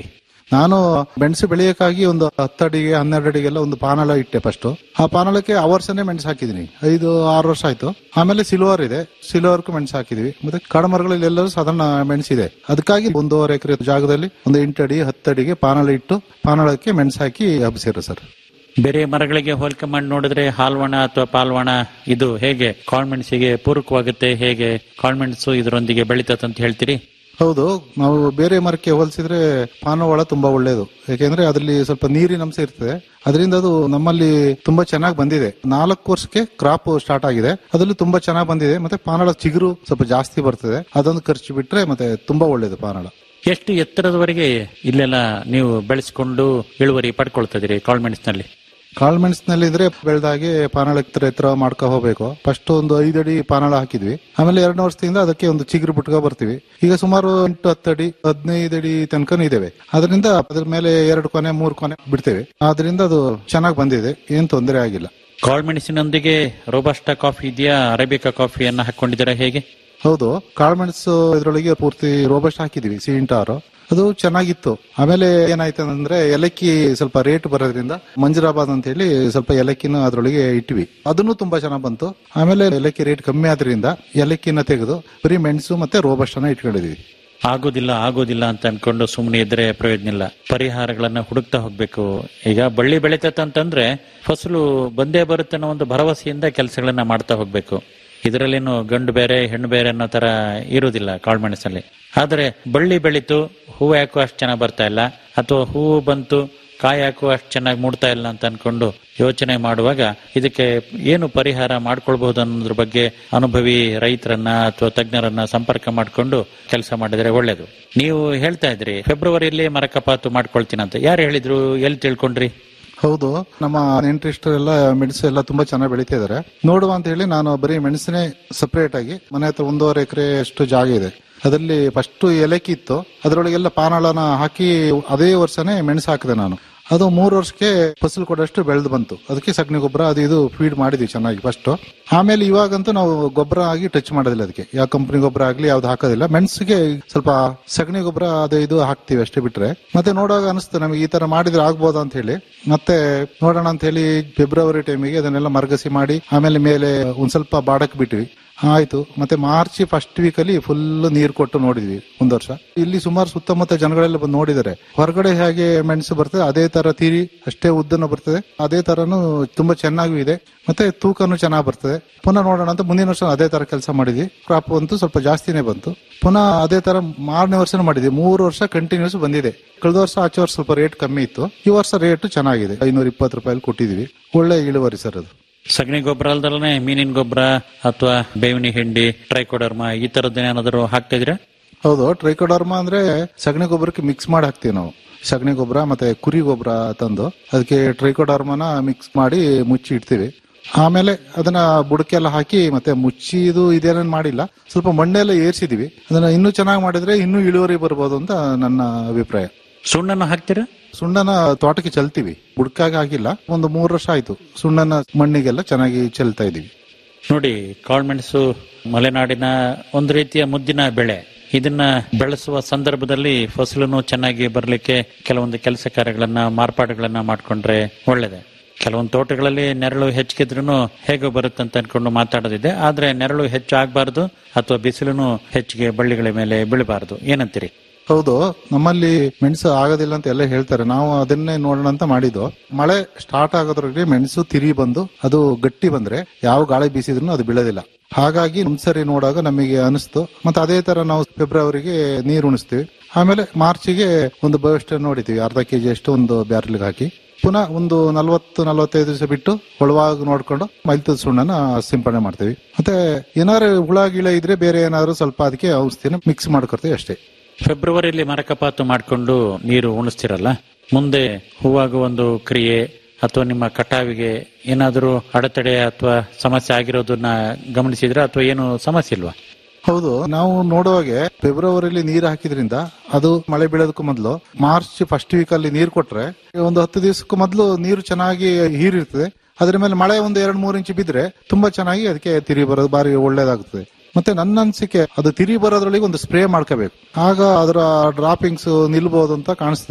ನಾನು ಮೆಣಸು ಬೆಳೆಯಕ್ಕಾಗಿ ಒಂದು ಹತ್ತು ಅಡಿಗೆ ಹನ್ನೆರಡು ಅಡಿಗೆಲ್ಲ ಒಂದು ಪಾನಳ ಇಟ್ಟೆ ಫಸ್ಟ್ ಆ ಪಾನಳಕ್ಕೆ ಆ ವರ್ಷನೇ ಮೆಣಸು ಹಾಕಿದೀನಿ ಐದು ಆರು ವರ್ಷ ಆಯ್ತು ಆಮೇಲೆ ಸಿಲ್ವರ್ ಇದೆ ಸಿಲ್ವರ್ಗೂ ಮೆಣಸು ಹಾಕಿದೀವಿ ಮತ್ತೆ ಕಾಡುಮರಗಳಲ್ಲಿ ಎಲ್ಲರೂ ಸಾಧಾರಣ ಮೆಣಸಿದೆ ಅದಕ್ಕಾಗಿ ಒಂದೂವರೆ ಎಕರೆ ಜಾಗದಲ್ಲಿ ಒಂದು ಎಂಟು ಅಡಿ ಹತ್ತು ಅಡಿಗೆ ಪಾನಳ ಇಟ್ಟು ಪಾನಳಕ್ಕೆ ಮೆಣಸು ಹಾಕಿ ಹಬ್ಸಿರೋ ಸರ್ ಬೇರೆ ಮರಗಳಿಗೆ ಹೋಲಿಕೆ ಮಾಡಿ ನೋಡಿದ್ರೆ ಹಾಲ್ವಣ ಅಥವಾ ಪಾಲ್ವಣ ಇದು ಹೇಗೆ ಕಾಳ್ಮೆಣಸಿಗೆ ಪೂರಕವಾಗುತ್ತೆ ಹೇಗೆ ಕಾಳ್ಮೆಣಸು ಇದರೊಂದಿಗೆ ಬೆಳೀತದೆ ಅಂತ ಹೇಳ್ತೀರಿ ಹೌದು ನಾವು ಬೇರೆ ಮರಕ್ಕೆ ಹೋಲಿಸಿದ್ರೆ ಪಾನವಾಳ ತುಂಬಾ ಒಳ್ಳೆಯದು ಯಾಕೆಂದ್ರೆ ಅದರಲ್ಲಿ ಸ್ವಲ್ಪ ನೀರಿನ ಅಂಶ ಇರ್ತದೆ ಅದರಿಂದ ಅದು ನಮ್ಮಲ್ಲಿ ತುಂಬಾ ಚೆನ್ನಾಗಿ ಬಂದಿದೆ ನಾಲ್ಕು ವರ್ಷಕ್ಕೆ ಕ್ರಾಪ್ ಸ್ಟಾರ್ಟ್ ಆಗಿದೆ ಅದರಲ್ಲಿ ತುಂಬಾ ಚೆನ್ನಾಗಿ ಬಂದಿದೆ ಮತ್ತೆ ಪಾನಳ ಚಿಗುರು ಸ್ವಲ್ಪ ಜಾಸ್ತಿ ಬರ್ತದೆ ಅದೊಂದು ಖರ್ಚು ಬಿಟ್ರೆ ಮತ್ತೆ ತುಂಬಾ ಒಳ್ಳೇದು ಪಾನಳ ಎಷ್ಟು ಎತ್ತರದವರೆಗೆ ಇಲ್ಲೆಲ್ಲ ನೀವು ಬೆಳೆಸಿಕೊಂಡು ಇಳುವರಿ ಪಡ್ಕೊಳ್ತಾ ಇದೀರಿ ಕಾಳ್ಮೆಣಸಿನಲ್ಲಿ ಕಾಳ್ಮೆಣಸಿನಲ್ಲಿ ಇದ್ರೆ ಬೆಳೆದಾಗೆ ಪಾನಳ ಎತ್ತರ ಎತ್ತರ ಮಾಡ್ಕೊ ಹೋಗ್ಬೇಕು ಫಸ್ಟ್ ಒಂದು ಐದಡಿ ಪಾನಳ ಹಾಕಿದ್ವಿ ಆಮೇಲೆ ಎರಡು ವರ್ಷದಿಂದ ಅದಕ್ಕೆ ಒಂದು ಚಿಗುರು ಬಿಟ್ಕೊ ಬರ್ತೀವಿ ಈಗ ಸುಮಾರು ಎಂಟು ಹತ್ತು ಅಡಿ ಹದಿನೈದು ಅಡಿ ತನಕ ಇದ್ದೇವೆ ಅದರಿಂದ ಅದ್ರ ಮೇಲೆ ಎರಡು ಕೊನೆ ಮೂರು ಕೊನೆ ಬಿಡ್ತೇವೆ ಆದ್ರಿಂದ ಅದು ಚೆನ್ನಾಗಿ ಬಂದಿದೆ ಏನ್ ತೊಂದರೆ ಆಗಿಲ್ಲ ಕಾಳ್ಮೆಣಸಿನೊಂದಿಗೆ ರೋಬಸ್ಟಾ ಕಾಫಿ ಇದೆಯಾ ಅರೇಬಿಕಾ ಕಾಫಿಯನ್ನ ಹಾಕೊಂಡಿದ್ದೀರಾ ಹೇಗೆ ಹೌದು ಕಾಳ್ಮೆಣಸು ಇದ್ರೊಳಗೆ ಪೂರ್ತಿ ರೋಬಸ್ಟ್ ಹಾಕಿದೀವಿ ಸಿಂಟಾರು ಅದು ಚೆನ್ನಾಗಿತ್ತು ಆಮೇಲೆ ಏನಾಯ್ತು ಅಂದ್ರೆ ಏಲಕ್ಕಿ ಸ್ವಲ್ಪ ರೇಟ್ ಬರೋದ್ರಿಂದ ಮಂಜುರಾಬಾದ್ ಅಂತ ಹೇಳಿ ಸ್ವಲ್ಪ ಏಲಕ್ಕಿನ ಅದ್ರೊಳಗೆ ಇಟ್ವಿ ಅದನ್ನು ತುಂಬಾ ಚೆನ್ನಾಗಿ ಬಂತು ಆಮೇಲೆ ಏಲಕ್ಕಿ ರೇಟ್ ಕಮ್ಮಿ ಆದ್ರಿಂದ ಏಲಕ್ಕಿನ ತೆಗೆದು ಬರೀ ಮೆಣಸು ಮತ್ತೆ ರೋಬಸ್ಟನ್ನ ಇಟ್ಕೊಂಡಿದೀವಿ ಆಗೋದಿಲ್ಲ ಆಗೋದಿಲ್ಲ ಅಂತ ಅನ್ಕೊಂಡು ಸುಮ್ಮನೆ ಇದ್ರೆ ಪ್ರಯೋಜನ ಇಲ್ಲ ಪರಿಹಾರಗಳನ್ನ ಹುಡುಕ್ತಾ ಹೋಗ್ಬೇಕು ಈಗ ಬಳ್ಳಿ ಬೆಳಿತೈತೆ ಅಂತಂದ್ರೆ ಫಸಲು ಬಂದೇ ಬರುತ್ತೆ ಅನ್ನೋ ಒಂದು ಭರವಸೆಯಿಂದ ಕೆಲಸಗಳನ್ನ ಮಾಡ್ತಾ ಹೋಗ್ಬೇಕು ಇದರಲ್ಲೇನು ಗಂಡು ಬೇರೆ ಹೆಣ್ಣು ಬೇರೆ ಅನ್ನೋ ತರ ಇರುವುದಿಲ್ಲ ಕಾಳ್ಮೆಣಸಲ್ಲಿ ಆದ್ರೆ ಬಳ್ಳಿ ಬೆಳೀತು ಹೂವು ಯಾಕೋ ಅಷ್ಟು ಚೆನ್ನಾಗಿ ಬರ್ತಾ ಇಲ್ಲ ಅಥವಾ ಹೂವು ಬಂತು ಕಾಯಿ ಹಾಕುವ ಅಷ್ಟು ಚೆನ್ನಾಗಿ ಮೂಡ್ತಾ ಇಲ್ಲ ಅಂತ ಅನ್ಕೊಂಡು ಯೋಚನೆ ಮಾಡುವಾಗ ಇದಕ್ಕೆ ಏನು ಪರಿಹಾರ ಮಾಡ್ಕೊಳ್ಬಹುದು ಅನ್ನೋದ್ರ ಬಗ್ಗೆ ಅನುಭವಿ ರೈತರನ್ನ ಅಥವಾ ತಜ್ಞರನ್ನ ಸಂಪರ್ಕ ಮಾಡಿಕೊಂಡು ಕೆಲಸ ಮಾಡಿದ್ರೆ ಒಳ್ಳೇದು ನೀವು ಹೇಳ್ತಾ ಇದ್ರಿ ಫೆಬ್ರವರಿಯಲ್ಲಿ ಮರ ಕಪಾತು ಮಾಡ್ಕೊಳ್ತೀನಂತ ಯಾರು ಹೇಳಿದ್ರು ಎಲ್ಲಿ ತಿಳ್ಕೊಂಡ್ರಿ ಹೌದು ನಮ್ಮ ನೆಂಟ್ರಿಸ್ಟರ್ ಎಲ್ಲ ಮೆಣಸು ಎಲ್ಲ ತುಂಬಾ ಚೆನ್ನಾಗಿ ಬೆಳೀತಾ ಇದಾರೆ ನೋಡುವ ಅಂತ ಹೇಳಿ ನಾನು ಬರೀ ಮೆಣಸಿನೇ ಸಪರೇಟ್ ಆಗಿ ಮನೆ ಹತ್ರ ಒಂದೂವರೆ ಎಕರೆ ಅಷ್ಟು ಜಾಗ ಇದೆ ಅದರಲ್ಲಿ ಫಸ್ಟ್ ಏಲಕ್ಕಿ ಇತ್ತು ಅದರೊಳಗೆಲ್ಲ ಪಾನಾಳನ ಹಾಕಿ ಅದೇ ವರ್ಷನೇ ಮೆಣಸು ಹಾಕಿದೆ ನಾನು ಅದು ಮೂರು ವರ್ಷಕ್ಕೆ ಫಸಲು ಕೊಡೋಷ್ಟು ಬೆಳೆದು ಬಂತು ಅದಕ್ಕೆ ಸಗಣಿ ಗೊಬ್ಬರ ಅದು ಇದು ಫೀಡ್ ಮಾಡಿದ್ವಿ ಚೆನ್ನಾಗಿ ಫಸ್ಟ್ ಆಮೇಲೆ ಇವಾಗಂತೂ ನಾವು ಗೊಬ್ಬರ ಆಗಿ ಟಚ್ ಮಾಡೋದಿಲ್ಲ ಅದಕ್ಕೆ ಯಾವ ಕಂಪನಿ ಗೊಬ್ಬರ ಆಗ್ಲಿ ಯಾವ್ದು ಹಾಕೋದಿಲ್ಲ ಮೆಣಸಿಗೆ ಸ್ವಲ್ಪ ಸಗಣಿ ಗೊಬ್ಬರ ಅದು ಇದು ಹಾಕ್ತಿವಿ ಅಷ್ಟೇ ಬಿಟ್ರೆ ಮತ್ತೆ ನೋಡುವಾಗ ಅನಿಸ್ತು ನಮಗೆ ಈ ತರ ಮಾಡಿದ್ರೆ ಆಗ್ಬೋದಾ ಅಂತ ಹೇಳಿ ಮತ್ತೆ ನೋಡೋಣ ಅಂತ ಹೇಳಿ ಫೆಬ್ರವರಿ ಟೈಮಿಗೆ ಅದನ್ನೆಲ್ಲ ಮರಗಸಿ ಮಾಡಿ ಆಮೇಲೆ ಮೇಲೆ ಒಂದ್ ಸ್ವಲ್ಪ ಬಾಡಕ್ ಬಿಟ್ವಿ ಆಯ್ತು ಮತ್ತೆ ಮಾರ್ಚ್ ಫಸ್ಟ್ ವೀಕ್ ಅಲ್ಲಿ ಫುಲ್ ನೀರ್ ಕೊಟ್ಟು ನೋಡಿದ್ವಿ ಒಂದ್ ವರ್ಷ ಇಲ್ಲಿ ಸುಮಾರು ಸುತ್ತಮುತ್ತ ಜನಗಳೆಲ್ಲ ಬಂದು ನೋಡಿದ್ದಾರೆ ಹೊರಗಡೆ ಹೇಗೆ ಮೆಣಸು ಬರ್ತದೆ ಅದೇ ತರ ತೀರಿ ಅಷ್ಟೇ ಉದ್ದನು ಬರ್ತದೆ ಅದೇ ತರನು ತುಂಬಾ ಚೆನ್ನಾಗೂ ಇದೆ ಮತ್ತೆ ತೂಕನು ಚೆನ್ನಾಗಿ ಬರ್ತದೆ ಪುನಃ ನೋಡೋಣ ಅಂತ ಮುಂದಿನ ವರ್ಷ ಅದೇ ತರ ಕೆಲಸ ಮಾಡಿದ್ವಿ ಕ್ರಾಪ್ ಅಂತೂ ಸ್ವಲ್ಪ ಜಾಸ್ತಿನೇ ಬಂತು ಪುನಃ ಅದೇ ತರ ಮಾರನೇ ವರ್ಷನೂ ಮಾಡಿದ್ವಿ ಮೂರು ವರ್ಷ ಕಂಟಿನ್ಯೂಸ್ ಬಂದಿದೆ ಕಳೆದ ವರ್ಷ ಆಚೆ ವರ್ಷ ಸ್ವಲ್ಪ ರೇಟ್ ಕಮ್ಮಿ ಇತ್ತು ಈ ವರ್ಷ ರೇಟ್ ಚೆನ್ನಾಗಿದೆ ಐನೂರ ಇಪ್ಪತ್ತು ರೂಪಾಯಿ ಕೊಟ್ಟಿದೀವಿ ಒಳ್ಳೆ ಇಳುವರಿ ಸರ್ ಅದು ಸಗಣಿ ಗೊಬ್ಬರ ಅಲ್ದಲ್ಲೇ ಮೀನಿನ ಗೊಬ್ಬರ ಅಥವಾ ಬೇವಿನ ಹಿಂಡಿ ಟ್ರೈಕೋಡರ್ಮ ಈ ತರದ್ದೇನಾದ್ರು ಹಾಕ್ತಾ ಇದ್ರೆ ಹೌದು ಟ್ರೈಕೋಡರ್ಮ ಅಂದ್ರೆ ಸಗಣಿ ಗೊಬ್ಬರಕ್ಕೆ ಮಿಕ್ಸ್ ಮಾಡಿ ಹಾಕ್ತಿವಿ ನಾವು ಸಗಣಿ ಗೊಬ್ಬರ ಮತ್ತೆ ಕುರಿ ಗೊಬ್ಬರ ತಂದು ಅದಕ್ಕೆ ಟ್ರೈಕೋಡರ್ಮನ ಮಿಕ್ಸ್ ಮಾಡಿ ಮುಚ್ಚಿ ಇಡ್ತೀವಿ ಆಮೇಲೆ ಅದನ್ನ ಬುಡಕ್ಕೆಲ್ಲ ಹಾಕಿ ಮತ್ತೆ ಮುಚ್ಚಿದು ಇದೇನೇನ್ ಮಾಡಿಲ್ಲ ಸ್ವಲ್ಪ ಮಣ್ಣೆಲ್ಲ ಏರ್ಸಿದೀವಿ ಅದನ್ನ ಇನ್ನೂ ಚೆನ್ನಾಗಿ ಮಾಡಿದ್ರೆ ಇನ್ನೂ ಇಳುವರಿ ಬರ್ಬೋದು ಅಂತ ನನ್ನ ಅಭಿಪ್ರಾಯ ಸುಣ್ಣನ ಹಾಕ್ತೀರಾ ಸುಣ್ಣನ ತೋಟಕ್ಕೆ ಚೆಲ್ತೀವಿ ಬುಡಕ್ಕಾಗಿ ಹಾಕಿಲ್ಲ ಒಂದು ಮೂರು ವರ್ಷ ಆಯ್ತು ಸುಣ್ಣನ ಮಣ್ಣಿಗೆಲ್ಲ ಚೆನ್ನಾಗಿ ಚೆಲ್ತಾ ಇದೀವಿ ನೋಡಿ ಕಾಳ್ಮೆಣಸು ಮಲೆನಾಡಿನ ಒಂದು ರೀತಿಯ ಮುದ್ದಿನ ಬೆಳೆ ಇದನ್ನ ಬೆಳೆಸುವ ಸಂದರ್ಭದಲ್ಲಿ ಫಸಲನ್ನು ಚೆನ್ನಾಗಿ ಬರಲಿಕ್ಕೆ ಕೆಲವೊಂದು ಕೆಲಸ ಕಾರ್ಯಗಳನ್ನ ಮಾರ್ಪಾಡುಗಳನ್ನ ಮಾಡ್ಕೊಂಡ್ರೆ ಒಳ್ಳೇದೆ ಕೆಲವೊಂದು ತೋಟಗಳಲ್ಲಿ ನೆರಳು ಹೆಚ್ಚಿಗಿದ್ರು ಹೇಗೋ ಬರುತ್ತೆ ಅಂತ ಅನ್ಕೊಂಡು ಮಾತಾಡೋದಿದೆ ಆದ್ರೆ ನೆರಳು ಹೆಚ್ಚು ಆಗಬಾರ್ದು ಅಥವಾ ಬಿಸಿಲುನು ಹೆಚ್ಚಿಗೆ ಬಳ್ಳಿಗಳ ಮೇಲೆ ಬೀಳಬಾರ್ದು ಏನಂತೀರಿ ಹೌದು ನಮ್ಮಲ್ಲಿ ಮೆಣಸು ಆಗೋದಿಲ್ಲ ಅಂತ ಎಲ್ಲ ಹೇಳ್ತಾರೆ ನಾವು ಅದನ್ನೇ ನೋಡೋಣ ಅಂತ ಮಾಡಿದ್ದು ಮಳೆ ಸ್ಟಾರ್ಟ್ ಆಗೋದ್ರಿಗೆ ಮೆಣಸು ತಿರಿ ಬಂದು ಅದು ಗಟ್ಟಿ ಬಂದ್ರೆ ಯಾವ ಗಾಳಿ ಬೀಸಿದ್ರು ಅದು ಬೀಳೋದಿಲ್ಲ ಹಾಗಾಗಿ ಒಂದ್ಸರಿ ನೋಡುವಾಗ ನಮಗೆ ಅನಿಸ್ತು ಮತ್ತೆ ಅದೇ ತರ ನಾವು ಫೆಬ್ರವರಿಗೆ ನೀರು ಉಣಿಸ್ತೀವಿ ಆಮೇಲೆ ಮಾರ್ಚಿಗೆ ಒಂದು ಬಯೋಸ್ಟ್ ನೋಡಿತೀವಿ ಅರ್ಧ ಕೆಜಿ ಅಷ್ಟು ಒಂದು ಬ್ಯಾರಲ್ಗೆ ಹಾಕಿ ಪುನಃ ಒಂದು ನಲವತ್ತು ನಲವತ್ತೈದು ದಿವಸ ಬಿಟ್ಟು ಒಳವಾಗಿ ನೋಡ್ಕೊಂಡು ಮೈಲ್ತದ ಸುಣ್ಣನ ಸಿಂಪಡಣೆ ಮಾಡ್ತೀವಿ ಮತ್ತೆ ಏನಾದ್ರು ಹುಳ ಗಿಳ ಇದ್ರೆ ಬೇರೆ ಏನಾದ್ರು ಸ್ವಲ್ಪ ಅದಕ್ಕೆ ಔಷಧಿನ ಮಿಕ್ಸ್ ಮಾಡ್ಕೊಡ್ತೀವಿ ಅಷ್ಟೇ ಫೆಬ್ರವರಿಯಲ್ಲಿ ಮರಕಪಾತು ಮಾಡಿಕೊಂಡು ನೀರು ಉಣಿಸ್ತಿರಲ್ಲ ಮುಂದೆ ಹೂವಾಗುವ ಒಂದು ಕ್ರಿಯೆ ಅಥವಾ ನಿಮ್ಮ ಕಟಾವಿಗೆ ಏನಾದರೂ ಅಡೆತಡೆ ಅಥವಾ ಸಮಸ್ಯೆ ಆಗಿರೋದನ್ನ ಗಮನಿಸಿದ್ರೆ ಅಥವಾ ಏನು ಸಮಸ್ಯೆ ಇಲ್ವಾ ಹೌದು ನಾವು ನೋಡುವಾಗೆ ಫೆಬ್ರವರಿಲಿ ನೀರು ಹಾಕಿದ್ರಿಂದ ಅದು ಮಳೆ ಬೀಳೋದಕ್ಕೂ ಮೊದಲು ಮಾರ್ಚ್ ಫಸ್ಟ್ ವೀಕ್ ಅಲ್ಲಿ ನೀರು ಕೊಟ್ರೆ ಒಂದು ಹತ್ತು ದಿವಸಕ್ಕೂ ಮೊದಲು ನೀರು ಚೆನ್ನಾಗಿ ಹೀರಿರ್ತದೆ ಅದ್ರ ಮೇಲೆ ಮಳೆ ಒಂದು ಎರಡ್ ಮೂರು ಇಂಚು ಬಿದ್ರೆ ತುಂಬಾ ಚೆನ್ನಾಗಿ ಅದಕ್ಕೆ ತಿರಿ ಬರೋದು ಬಾರಿ ಒಳ್ಳೇದಾಗುತ್ತದೆ ಮತ್ತೆ ನನ್ನ ಅನ್ಸಿಕೆ ಅದು ತಿರಿ ಬರೋದ್ರೊಳಗೆ ಒಂದು ಸ್ಪ್ರೇ ಮಾಡ್ಕೋಬೇಕು ಆಗ ಅದರ ಡ್ರಾಪಿಂಗ್ಸ್ ನಿಲ್ಬಹುದು ಅಂತ ಕಾಣಿಸ್ತದೆ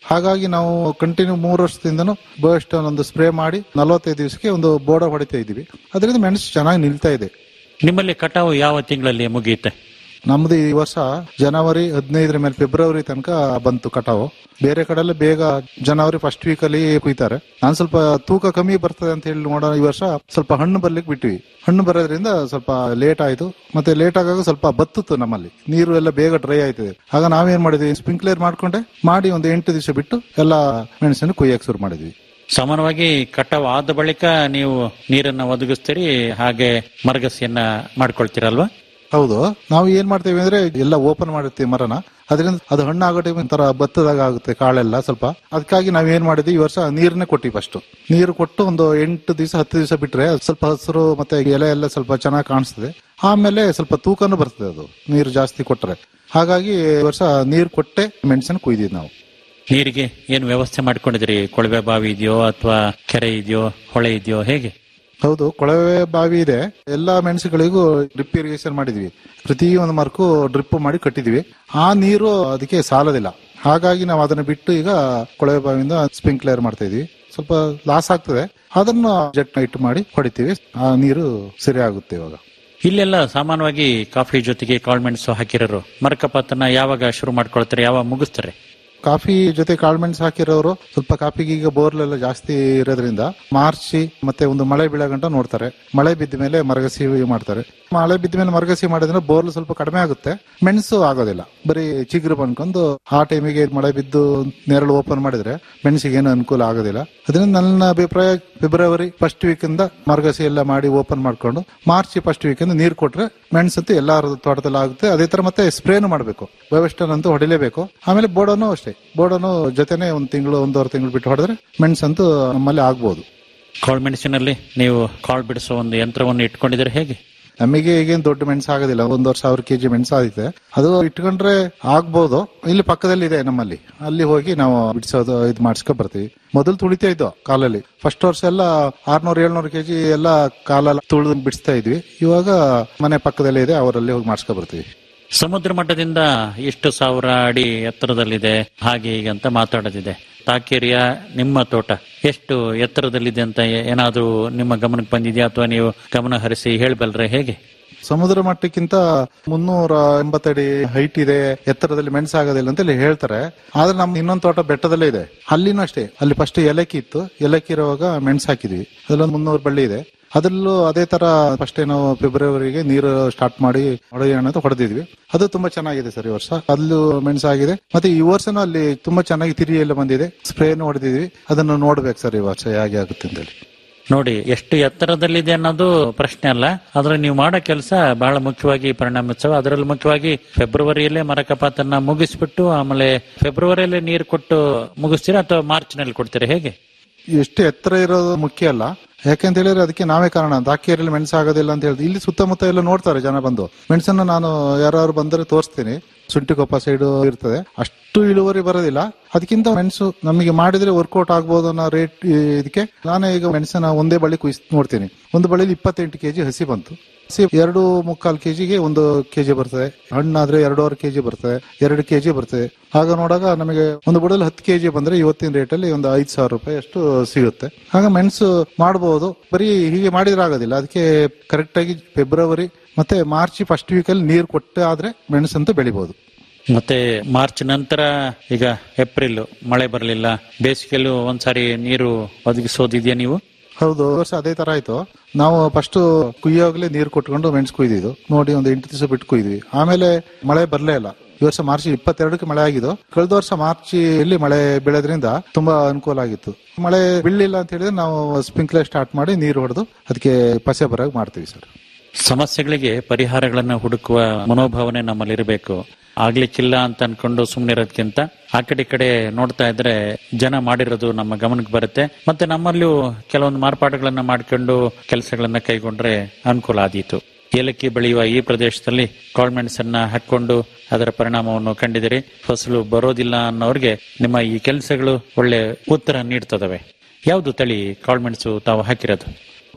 ಹಾಗಾಗಿ ನಾವು ಕಂಟಿನ್ಯೂ ಮೂರು ವರ್ಷದಿಂದನೂ ಬರ್ಸ್ಟ್ ಒಂದು ಸ್ಪ್ರೇ ಮಾಡಿ ನಲವತ್ತೈದು ದಿವಸಕ್ಕೆ ಒಂದು ಬೋರ್ಡ ಹೊಡಿತಾ ಇದ್ದೀವಿ ಅದರಿಂದ ಮೆಣಸು ಚೆನ್ನಾಗಿ ನಿಲ್ತಾ ಇದೆ ನಿಮ್ಮಲ್ಲಿ ಕಟಾವು ಯಾವ ತಿಂಗಳಲ್ಲಿ ಮುಗಿಯುತ್ತೆ ನಮ್ದು ಈ ವರ್ಷ ಜನವರಿ ಹದಿನೈದರ ಮೇಲೆ ಫೆಬ್ರವರಿ ತನಕ ಬಂತು ಕಟಾವು ಬೇರೆ ಕಡೆ ಎಲ್ಲ ಬೇಗ ಜನವರಿ ಫಸ್ಟ್ ವೀಕ್ ಅಲ್ಲಿ ಕುಯ್ತಾರೆ ನಾನ್ ಸ್ವಲ್ಪ ತೂಕ ಕಮ್ಮಿ ಬರ್ತದೆ ಅಂತ ಹೇಳಿ ನೋಡೋಣ ಈ ವರ್ಷ ಸ್ವಲ್ಪ ಹಣ್ಣು ಬರ್ಲಿಕ್ಕೆ ಬಿಟ್ವಿ ಹಣ್ಣು ಬರೋದ್ರಿಂದ ಸ್ವಲ್ಪ ಲೇಟ್ ಆಯ್ತು ಮತ್ತೆ ಲೇಟ್ ಆಗಾಗ ಸ್ವಲ್ಪ ಬತ್ತಿತ್ತು ನಮ್ಮಲ್ಲಿ ನೀರು ಎಲ್ಲ ಬೇಗ ಡ್ರೈ ಆಯ್ತದೆ ಆಗ ನಾವೇನ್ ಮಾಡಿದ್ವಿ ಸ್ಪ್ರಿಂಕ್ಲೇರ್ ಮಾಡ್ಕೊಂಡೆ ಮಾಡಿ ಒಂದು ಎಂಟು ದಿವಸ ಬಿಟ್ಟು ಎಲ್ಲ ಮೆಣಸನ್ನು ಕುಯ್ಯಕ್ಕೆ ಶುರು ಮಾಡಿದ್ವಿ ಸಾಮಾನ್ಯವಾಗಿ ಕಟಾವು ಆದ ಬಳಿಕ ನೀವು ನೀರನ್ನ ಒದಗಿಸ್ತೀರಿ ಹಾಗೆ ಮರಗಸಿಯನ್ನ ಮಾಡ್ಕೊಳ್ತೀರಲ್ವಾ ಹೌದು ನಾವು ಏನ್ ಮಾಡ್ತೇವೆ ಅಂದ್ರೆ ಎಲ್ಲ ಓಪನ್ ಮಾಡಿರ್ತೀವಿ ಮರನ ಅದರಿಂದ ಅದು ಹಣ್ಣು ಆಗೋ ಟೈಮ್ ಒಂಥರ ಭತ್ತದಾಗ ಆಗುತ್ತೆ ಕಾಳೆಲ್ಲ ಸ್ವಲ್ಪ ಅದಕ್ಕಾಗಿ ನಾವ್ ಏನ್ ಮಾಡಿದ್ವಿ ಈ ವರ್ಷ ನೀರನ್ನೇ ಕೊಟ್ಟಿವಿ ಫಸ್ಟ್ ನೀರು ಕೊಟ್ಟು ಒಂದು ಎಂಟು ದಿವಸ ಹತ್ತು ದಿವಸ ಬಿಟ್ರೆ ಅದು ಸ್ವಲ್ಪ ಹಸಿರು ಮತ್ತೆ ಎಲೆ ಎಲ್ಲ ಸ್ವಲ್ಪ ಚೆನ್ನಾಗಿ ಕಾಣಿಸ್ತದೆ ಆಮೇಲೆ ಸ್ವಲ್ಪ ತೂಕನೂ ಬರ್ತದೆ ಅದು ನೀರು ಜಾಸ್ತಿ ಕೊಟ್ರೆ ಹಾಗಾಗಿ ಈ ವರ್ಷ ನೀರು ಕೊಟ್ಟೆ ಮೆಣಸನ್ನು ಕುಯ್ದಿದ್ ನಾವು ನೀರಿಗೆ ಏನು ವ್ಯವಸ್ಥೆ ಮಾಡ್ಕೊಂಡಿದ್ರಿ ಕೊಳವೆ ಬಾವಿ ಇದೆಯೋ ಅಥವಾ ಕೆರೆ ಇದೆಯೋ ಹೊಳೆ ಇದೆಯೋ ಹೇಗೆ ಹೌದು ಕೊಳವೆ ಬಾವಿ ಇದೆ ಎಲ್ಲಾ ಮೆಣಸುಗಳಿಗೂ ಡ್ರಿಪ್ ಇರಿಗೇಷನ್ ಮಾಡಿದ್ವಿ ಪ್ರತಿ ಒಂದು ಮರಕ್ಕೂ ಡ್ರಿಪ್ ಮಾಡಿ ಕಟ್ಟಿದ್ವಿ ಆ ನೀರು ಅದಕ್ಕೆ ಸಾಲದಿಲ್ಲ ಹಾಗಾಗಿ ನಾವು ಅದನ್ನ ಬಿಟ್ಟು ಈಗ ಕೊಳವೆ ಬಾವಿಯಿಂದ ಸ್ಪ್ರಿಂಕ್ಲರ್ ಮಾಡ್ತಾ ಇದೀವಿ ಸ್ವಲ್ಪ ಲಾಸ್ ಆಗ್ತದೆ ಅದನ್ನು ಜೆಟ್ ಇಟ್ಟು ಮಾಡಿ ಹೊಡಿತೀವಿ ಆ ನೀರು ಸರಿ ಆಗುತ್ತೆ ಇವಾಗ ಇಲ್ಲೆಲ್ಲ ಸಾಮಾನ್ಯವಾಗಿ ಕಾಫಿ ಜೊತೆಗೆ ಕಾಳ್ಮೆಣಸು ಹಾಕಿರೋರು ಮರಕಪಾತನ ಯಾವಾಗ ಶುರು ಮಾಡ್ಕೊಳ್ತಾರೆ ಯಾವಾಗ ಮುಗಿಸ್ತಾರೆ ಕಾಫಿ ಜೊತೆ ಕಾಳ್ಮೆಣ್ಸ್ ಹಾಕಿರೋರು ಸ್ವಲ್ಪ ಕಾಫಿಗೆ ಈಗ ಬೋರ್ಲೆಲ್ಲ ಜಾಸ್ತಿ ಇರೋದ್ರಿಂದ ಮಾರ್ಚಿ ಮತ್ತೆ ಒಂದು ಮಳೆ ಬೀಳೋ ಗಂಟ ನೋಡ್ತಾರೆ ಮಳೆ ಬಿದ್ದ ಮೇಲೆ ಮರಗಸಿ ಮಾಡ್ತಾರೆ ಮಳೆ ಬಿದ್ದ ಮೇಲೆ ಮರಗಸಿ ಮಾಡಿದ್ರೆ ಬೋರ್ಲು ಸ್ವಲ್ಪ ಕಡಿಮೆ ಆಗುತ್ತೆ ಮೆಣಸು ಆಗೋದಿಲ್ಲ ಬರೀ ಚಿಗುರು ಬಂದ್ಕೊಂಡು ಆ ಟೈಮಿಗೆ ಮಳೆ ಬಿದ್ದು ನೆರಳು ಓಪನ್ ಮಾಡಿದ್ರೆ ಮೆಣಸಿಗೆ ಏನು ಅನುಕೂಲ ಆಗೋದಿಲ್ಲ ಅದರಿಂದ ನನ್ನ ಅಭಿಪ್ರಾಯ ಫೆಬ್ರವರಿ ಫಸ್ಟ್ ವೀಕ್ ಇಂದ ಮರಗಸಿ ಎಲ್ಲ ಮಾಡಿ ಓಪನ್ ಮಾಡ್ಕೊಂಡು ಮಾರ್ಚ್ ಫಸ್ಟ್ ವೀಕ್ ಇಂದ ನೀರು ಕೊಟ್ರೆ ಮೆಣಸಂತೂ ಎಲ್ಲಾ ತೋಟದಲ್ಲಿ ಆಗುತ್ತೆ ಅದೇ ತರ ಮತ್ತೆ ಸ್ಪ್ರೇನು ಮಾಡಬೇಕು ಬಯೋವೆಸ್ಟನ್ ಅಂತೂ ಹೊಡಿಲೇಬೇಕು ಆಮೇಲೆ ಬೋಡನು ಅಷ್ಟೇ ಬೋಡನು ಜೊತೆನೆ ಒಂದ್ ತಿಂಗಳು ಒಂದೂವರೆ ತಿಂಗಳು ಬಿಟ್ಟು ಹೊಡೆದ್ರೆ ಮೆಣಸಂತೂ ನಮ್ಮಲ್ಲಿ ಆಗ್ಬೋದು ಕಾಳ್ಮೆಣಸಿನಲ್ಲಿ ನೀವು ಕಾಳು ಬಿಡಿಸೋ ಒಂದು ಯಂತ್ರವನ್ನು ಇಟ್ಕೊಂಡಿದ್ರೆ ಹೇಗೆ ನಮಗೆ ಈಗೇನ್ ದೊಡ್ಡ ಮೆಣಸು ಆಗೋದಿಲ್ಲ ಒಂದೂವರೆ ಸಾವಿರ ಕೆಜಿ ಮೆಣಸು ಆಗುತ್ತೆ ಅದು ಇಟ್ಕೊಂಡ್ರೆ ಆಗ್ಬೋದು ಇಲ್ಲಿ ಪಕ್ಕದಲ್ಲಿ ಇದೆ ನಮ್ಮಲ್ಲಿ ಅಲ್ಲಿ ಹೋಗಿ ನಾವು ಬಿಡಿಸೋದು ಇದು ಮಾಡಿಸ್ಕೊ ಬರ್ತೀವಿ ಮೊದಲು ತುಳಿತಾ ಇದ್ವು ಕಾಲಲ್ಲಿ ಫಸ್ಟ್ ವರ್ಷ ಎಲ್ಲ ಆರ್ನೂರ್ ಏಳ್ನೂರು ಕೆಜಿ ಎಲ್ಲ ಕಾಲಲ್ಲಿ ತುಳಿದು ಬಿಡಿಸ್ತಾ ಇದ್ವಿ ಇವಾಗ ಮನೆ ಪಕ್ಕದಲ್ಲೇ ಇದೆ ಅವರಲ್ಲಿ ಹೋಗಿ ಮಾಡಿಸ್ಕೊ ಬರ್ತೀವಿ ಸಮುದ್ರ ಮಟ್ಟದಿಂದ ಎಷ್ಟು ಸಾವಿರ ಅಡಿ ಎತ್ತರದಲ್ಲಿದೆ ಹಾಗೆ ಹೀಗೆ ಅಂತ ಮಾತಾಡೋದಿದೆ ತಾಕೇರಿಯ ನಿಮ್ಮ ತೋಟ ಎಷ್ಟು ಎತ್ತರದಲ್ಲಿದೆ ಅಂತ ಏನಾದ್ರೂ ನಿಮ್ಮ ಗಮನಕ್ಕೆ ಬಂದಿದೆಯಾ ಅಥವಾ ನೀವು ಗಮನ ಹರಿಸಿ ಹೇಳ್ಬಲ್ರೆ ಹೇಗೆ ಸಮುದ್ರ ಮಟ್ಟಕ್ಕಿಂತ ಮುನ್ನೂರ ಎಂಬತ್ತಡಿ ಹೈಟ್ ಇದೆ ಎತ್ತರದಲ್ಲಿ ಮೆಣಸಾಗೋದಿಲ್ಲ ಅಂತ ಇಲ್ಲಿ ಹೇಳ್ತಾರೆ ಆದ್ರೆ ನಮ್ದು ಇನ್ನೊಂದು ತೋಟ ಬೆಟ್ಟದಲ್ಲೇ ಇದೆ ಅಲ್ಲಿನೂ ಅಷ್ಟೇ ಅಲ್ಲಿ ಫಸ್ಟ್ ಏಲಕ್ಕಿ ಇತ್ತು ಏಲಕ್ಕಿ ಇರುವಾಗ ಮೆಣಸು ಹಾಕಿದ್ವಿ ಅದ್ರಲ್ಲೊಂದು ಮುನ್ನೂರು ಬಳ್ಳಿ ಇದೆ ಅದ್ರಲ್ಲೂ ಅದೇ ತರ ಫಸ್ಟ್ ನಾವು ಫೆಬ್ರವರಿಗೆ ನೀರು ಸ್ಟಾರ್ಟ್ ಮಾಡಿ ಹೊಡೆಯೋಣ ಅಂತ ಹೊಡೆದಿದ್ವಿ ಅದು ತುಂಬಾ ಚೆನ್ನಾಗಿದೆ ಸರ್ ಈ ವರ್ಷ ಅಲ್ಲೂ ಮೆಣಸಾಗಿದೆ ಮತ್ತೆ ಈ ವರ್ಷನೂ ಅಲ್ಲಿ ತುಂಬಾ ಚೆನ್ನಾಗಿ ತಿರಿ ಎಲ್ಲ ಬಂದಿದೆ ಸ್ಪ್ರೇನು ಹೊಡೆದಿದ್ವಿ ಅದನ್ನು ನೋಡ್ಬೇಕು ಸರ್ ಈ ವರ್ಷ ಹೇಗೆ ಆಗುತ್ತೆ ಅಂತ ಹೇಳಿ ನೋಡಿ ಎಷ್ಟು ಎತ್ತರದಲ್ಲಿದೆ ಅನ್ನೋದು ಪ್ರಶ್ನೆ ಅಲ್ಲ ಆದ್ರೆ ನೀವು ಮಾಡೋ ಕೆಲಸ ಬಹಳ ಮುಖ್ಯವಾಗಿ ಪರಿಣಾಮಿಸ್ತವೆ ಅದರಲ್ಲಿ ಮುಖ್ಯವಾಗಿ ಫೆಬ್ರವರಿಯಲ್ಲೇ ಮರಕಪಾತನ್ನ ಮುಗಿಸ್ಬಿಟ್ಟು ಆಮೇಲೆ ಫೆಬ್ರವರಿಯಲ್ಲೇ ನೀರು ಕೊಟ್ಟು ಮುಗಿಸ್ತೀರಾ ಅಥವಾ ಮಾರ್ಚ್ ನಲ್ಲಿ ಕೊಡ್ತೀರಾ ಹೇಗೆ ಎಷ್ಟು ಎತ್ತರ ಇರೋದು ಮುಖ್ಯ ಅಲ್ಲ ಯಾಕೆಂತ ಹೇಳಿದ್ರೆ ಅದಕ್ಕೆ ನಾವೇ ಕಾರಣ ದಾಕಿಯಲ್ಲಿ ಮೆಣಸು ಆಗೋದಿಲ್ಲ ಅಂತ ಹೇಳಿದ್ರೆ ಇಲ್ಲಿ ಸುತ್ತಮುತ್ತ ಎಲ್ಲ ನೋಡ್ತಾರೆ ಜನ ಬಂದು ಮೆಣಸನ್ನು ನಾನು ಯಾರು ಬಂದರೆ ತೋರಿಸ್ತೀನಿ ಸುಂಟಿಕೊಪ್ಪ ಸೈಡ್ ಇರ್ತದೆ ಅಷ್ಟು ಇಳುವರಿ ಬರೋದಿಲ್ಲ ಅದಕ್ಕಿಂತ ಮೆಣಸು ನಮಗೆ ಮಾಡಿದ್ರೆ ವರ್ಕೌಟ್ ಆಗ್ಬೋದು ಅನ್ನೋ ರೇಟ್ ಇದಕ್ಕೆ ನಾನೇ ಈಗ ಮೆಣಸನ್ನ ಒಂದೇ ಬಳ್ಳಿ ಕುಯ್ಸ್ ನೋಡ್ತೀನಿ ಒಂದು ಬಳ್ಳಿಲಿ ಇಪ್ಪತ್ತೆಂಟು ಕೆಜಿ ಹಸಿ ಬಂತು ಹಸಿ ಎರಡು ಮುಕ್ಕಾಲು ಕೆಜಿಗೆ ಒಂದು ಕೆಜಿ ಬರ್ತದೆ ಹಣ್ಣಾದ್ರೆ ಎರಡೂವರೆ ಕೆಜಿ ಬರ್ತದೆ ಎರಡು ಕೆಜಿ ಬರ್ತದೆ ಆಗ ನೋಡಾಗ ನಮಗೆ ಒಂದು ಬುಡದಲ್ಲಿ ಹತ್ತು ಕೆಜಿ ಬಂದ್ರೆ ಇವತ್ತಿನ ರೇಟಲ್ಲಿ ಒಂದು ಐದು ಸಾವಿರ ರೂಪಾಯಿ ಅಷ್ಟು ಸಿಗುತ್ತೆ ಆಗ ಮೆಣಸು ಮಾಡಬಹುದು ಬರೀ ಹೀಗೆ ಮಾಡಿದ್ರೆ ಆಗೋದಿಲ್ಲ ಅದಕ್ಕೆ ಕರೆಕ್ಟ್ ಆಗಿ ಫೆಬ್ರವರಿ ಮತ್ತೆ ಮಾರ್ಚ್ ಫಸ್ಟ್ ವೀಕ್ ಅಲ್ಲಿ ನೀರು ಕೊಟ್ಟೆ ಆದ್ರೆ ಮೆಣಸಂತೂ ಬೆಳಿಬಹುದು ಮತ್ತೆ ಮಾರ್ಚ್ ನಂತರ ಈಗ ಏಪ್ರಿಲ್ ಮಳೆ ಬರಲಿಲ್ಲ ಬೇಸಿಗೆಲ್ಲೂ ಒಂದ್ಸಾರಿ ನೀರು ಒದಗಿಸೋದಿದೆಯಾ ನೀವು ಹೌದು ಈ ವರ್ಷ ಅದೇ ತರ ಆಯ್ತು ನಾವು ಫಸ್ಟ್ ಕುಯ್ಯೋಗ್ಲೇ ನೀರು ಕೊಟ್ಕೊಂಡು ಮೆಣಸು ಕುಯ್ದಿದ್ದು ನೋಡಿ ಒಂದು ಎಂಟು ದಿವಸ ಬಿಟ್ಟು ಕುಯ್ದ್ವಿ ಆಮೇಲೆ ಮಳೆ ಬರ್ಲೇ ಇಲ್ಲ ಈ ವರ್ಷ ಮಾರ್ಚ್ ಇಪ್ಪತ್ತೆರಡಕ್ಕೆ ಮಳೆ ಆಗಿದ್ದು ಕಳೆದ ವರ್ಷ ಮಾರ್ಚ್ ಇಲ್ಲಿ ಮಳೆ ಬೀಳೋದ್ರಿಂದ ತುಂಬಾ ಅನುಕೂಲ ಆಗಿತ್ತು ಮಳೆ ಬೀಳಲಿಲ್ಲ ಅಂತ ಹೇಳಿದ್ರೆ ನಾವು ಸ್ಪ್ರಿಂಕ್ಲರ್ ಸ್ಟಾರ್ಟ್ ಮಾಡಿ ನೀರು ಹೊಡೆದು ಅದಕ್ಕೆ ಪಸೆ ಬರಾಗ ಮಾಡ್ತೀವಿ ಸರ್ ಸಮಸ್ಯೆಗಳಿಗೆ ಪರಿಹಾರಗಳನ್ನು ಹುಡುಕುವ ಮನೋಭಾವನೆ ನಮ್ಮಲ್ಲಿರಬೇಕು ಆಗ್ಲಿಕ್ಕಿಲ್ಲ ಅಂತ ಅನ್ಕೊಂಡು ಸುಮ್ಮನಿರೋದ್ಕಿಂತ ಆ ಕಡೆ ಈ ಕಡೆ ನೋಡ್ತಾ ಇದ್ರೆ ಜನ ಮಾಡಿರೋದು ನಮ್ಮ ಗಮನಕ್ಕೆ ಬರುತ್ತೆ ಮತ್ತೆ ನಮ್ಮಲ್ಲೂ ಕೆಲವೊಂದು ಮಾರ್ಪಾಡುಗಳನ್ನ ಮಾಡ್ಕೊಂಡು ಕೆಲಸಗಳನ್ನ ಕೈಗೊಂಡ್ರೆ ಅನುಕೂಲ ಆದೀತು ಏಲಕ್ಕಿ ಬೆಳೆಯುವ ಈ ಪ್ರದೇಶದಲ್ಲಿ ಕಾಳ್ಮೆಣಸನ್ನ ಹಾಕೊಂಡು ಅದರ ಪರಿಣಾಮವನ್ನು ಕಂಡಿದಿರಿ ಫಸಲು ಬರೋದಿಲ್ಲ ಅನ್ನೋರಿಗೆ ನಿಮ್ಮ ಈ ಕೆಲಸಗಳು ಒಳ್ಳೆ ಉತ್ತರ ನೀಡ್ತದವೆ ಯಾವುದು ತಳಿ ಕಾಳ್ಮೆಣಸು ತಾವು ಹಾಕಿರೋದು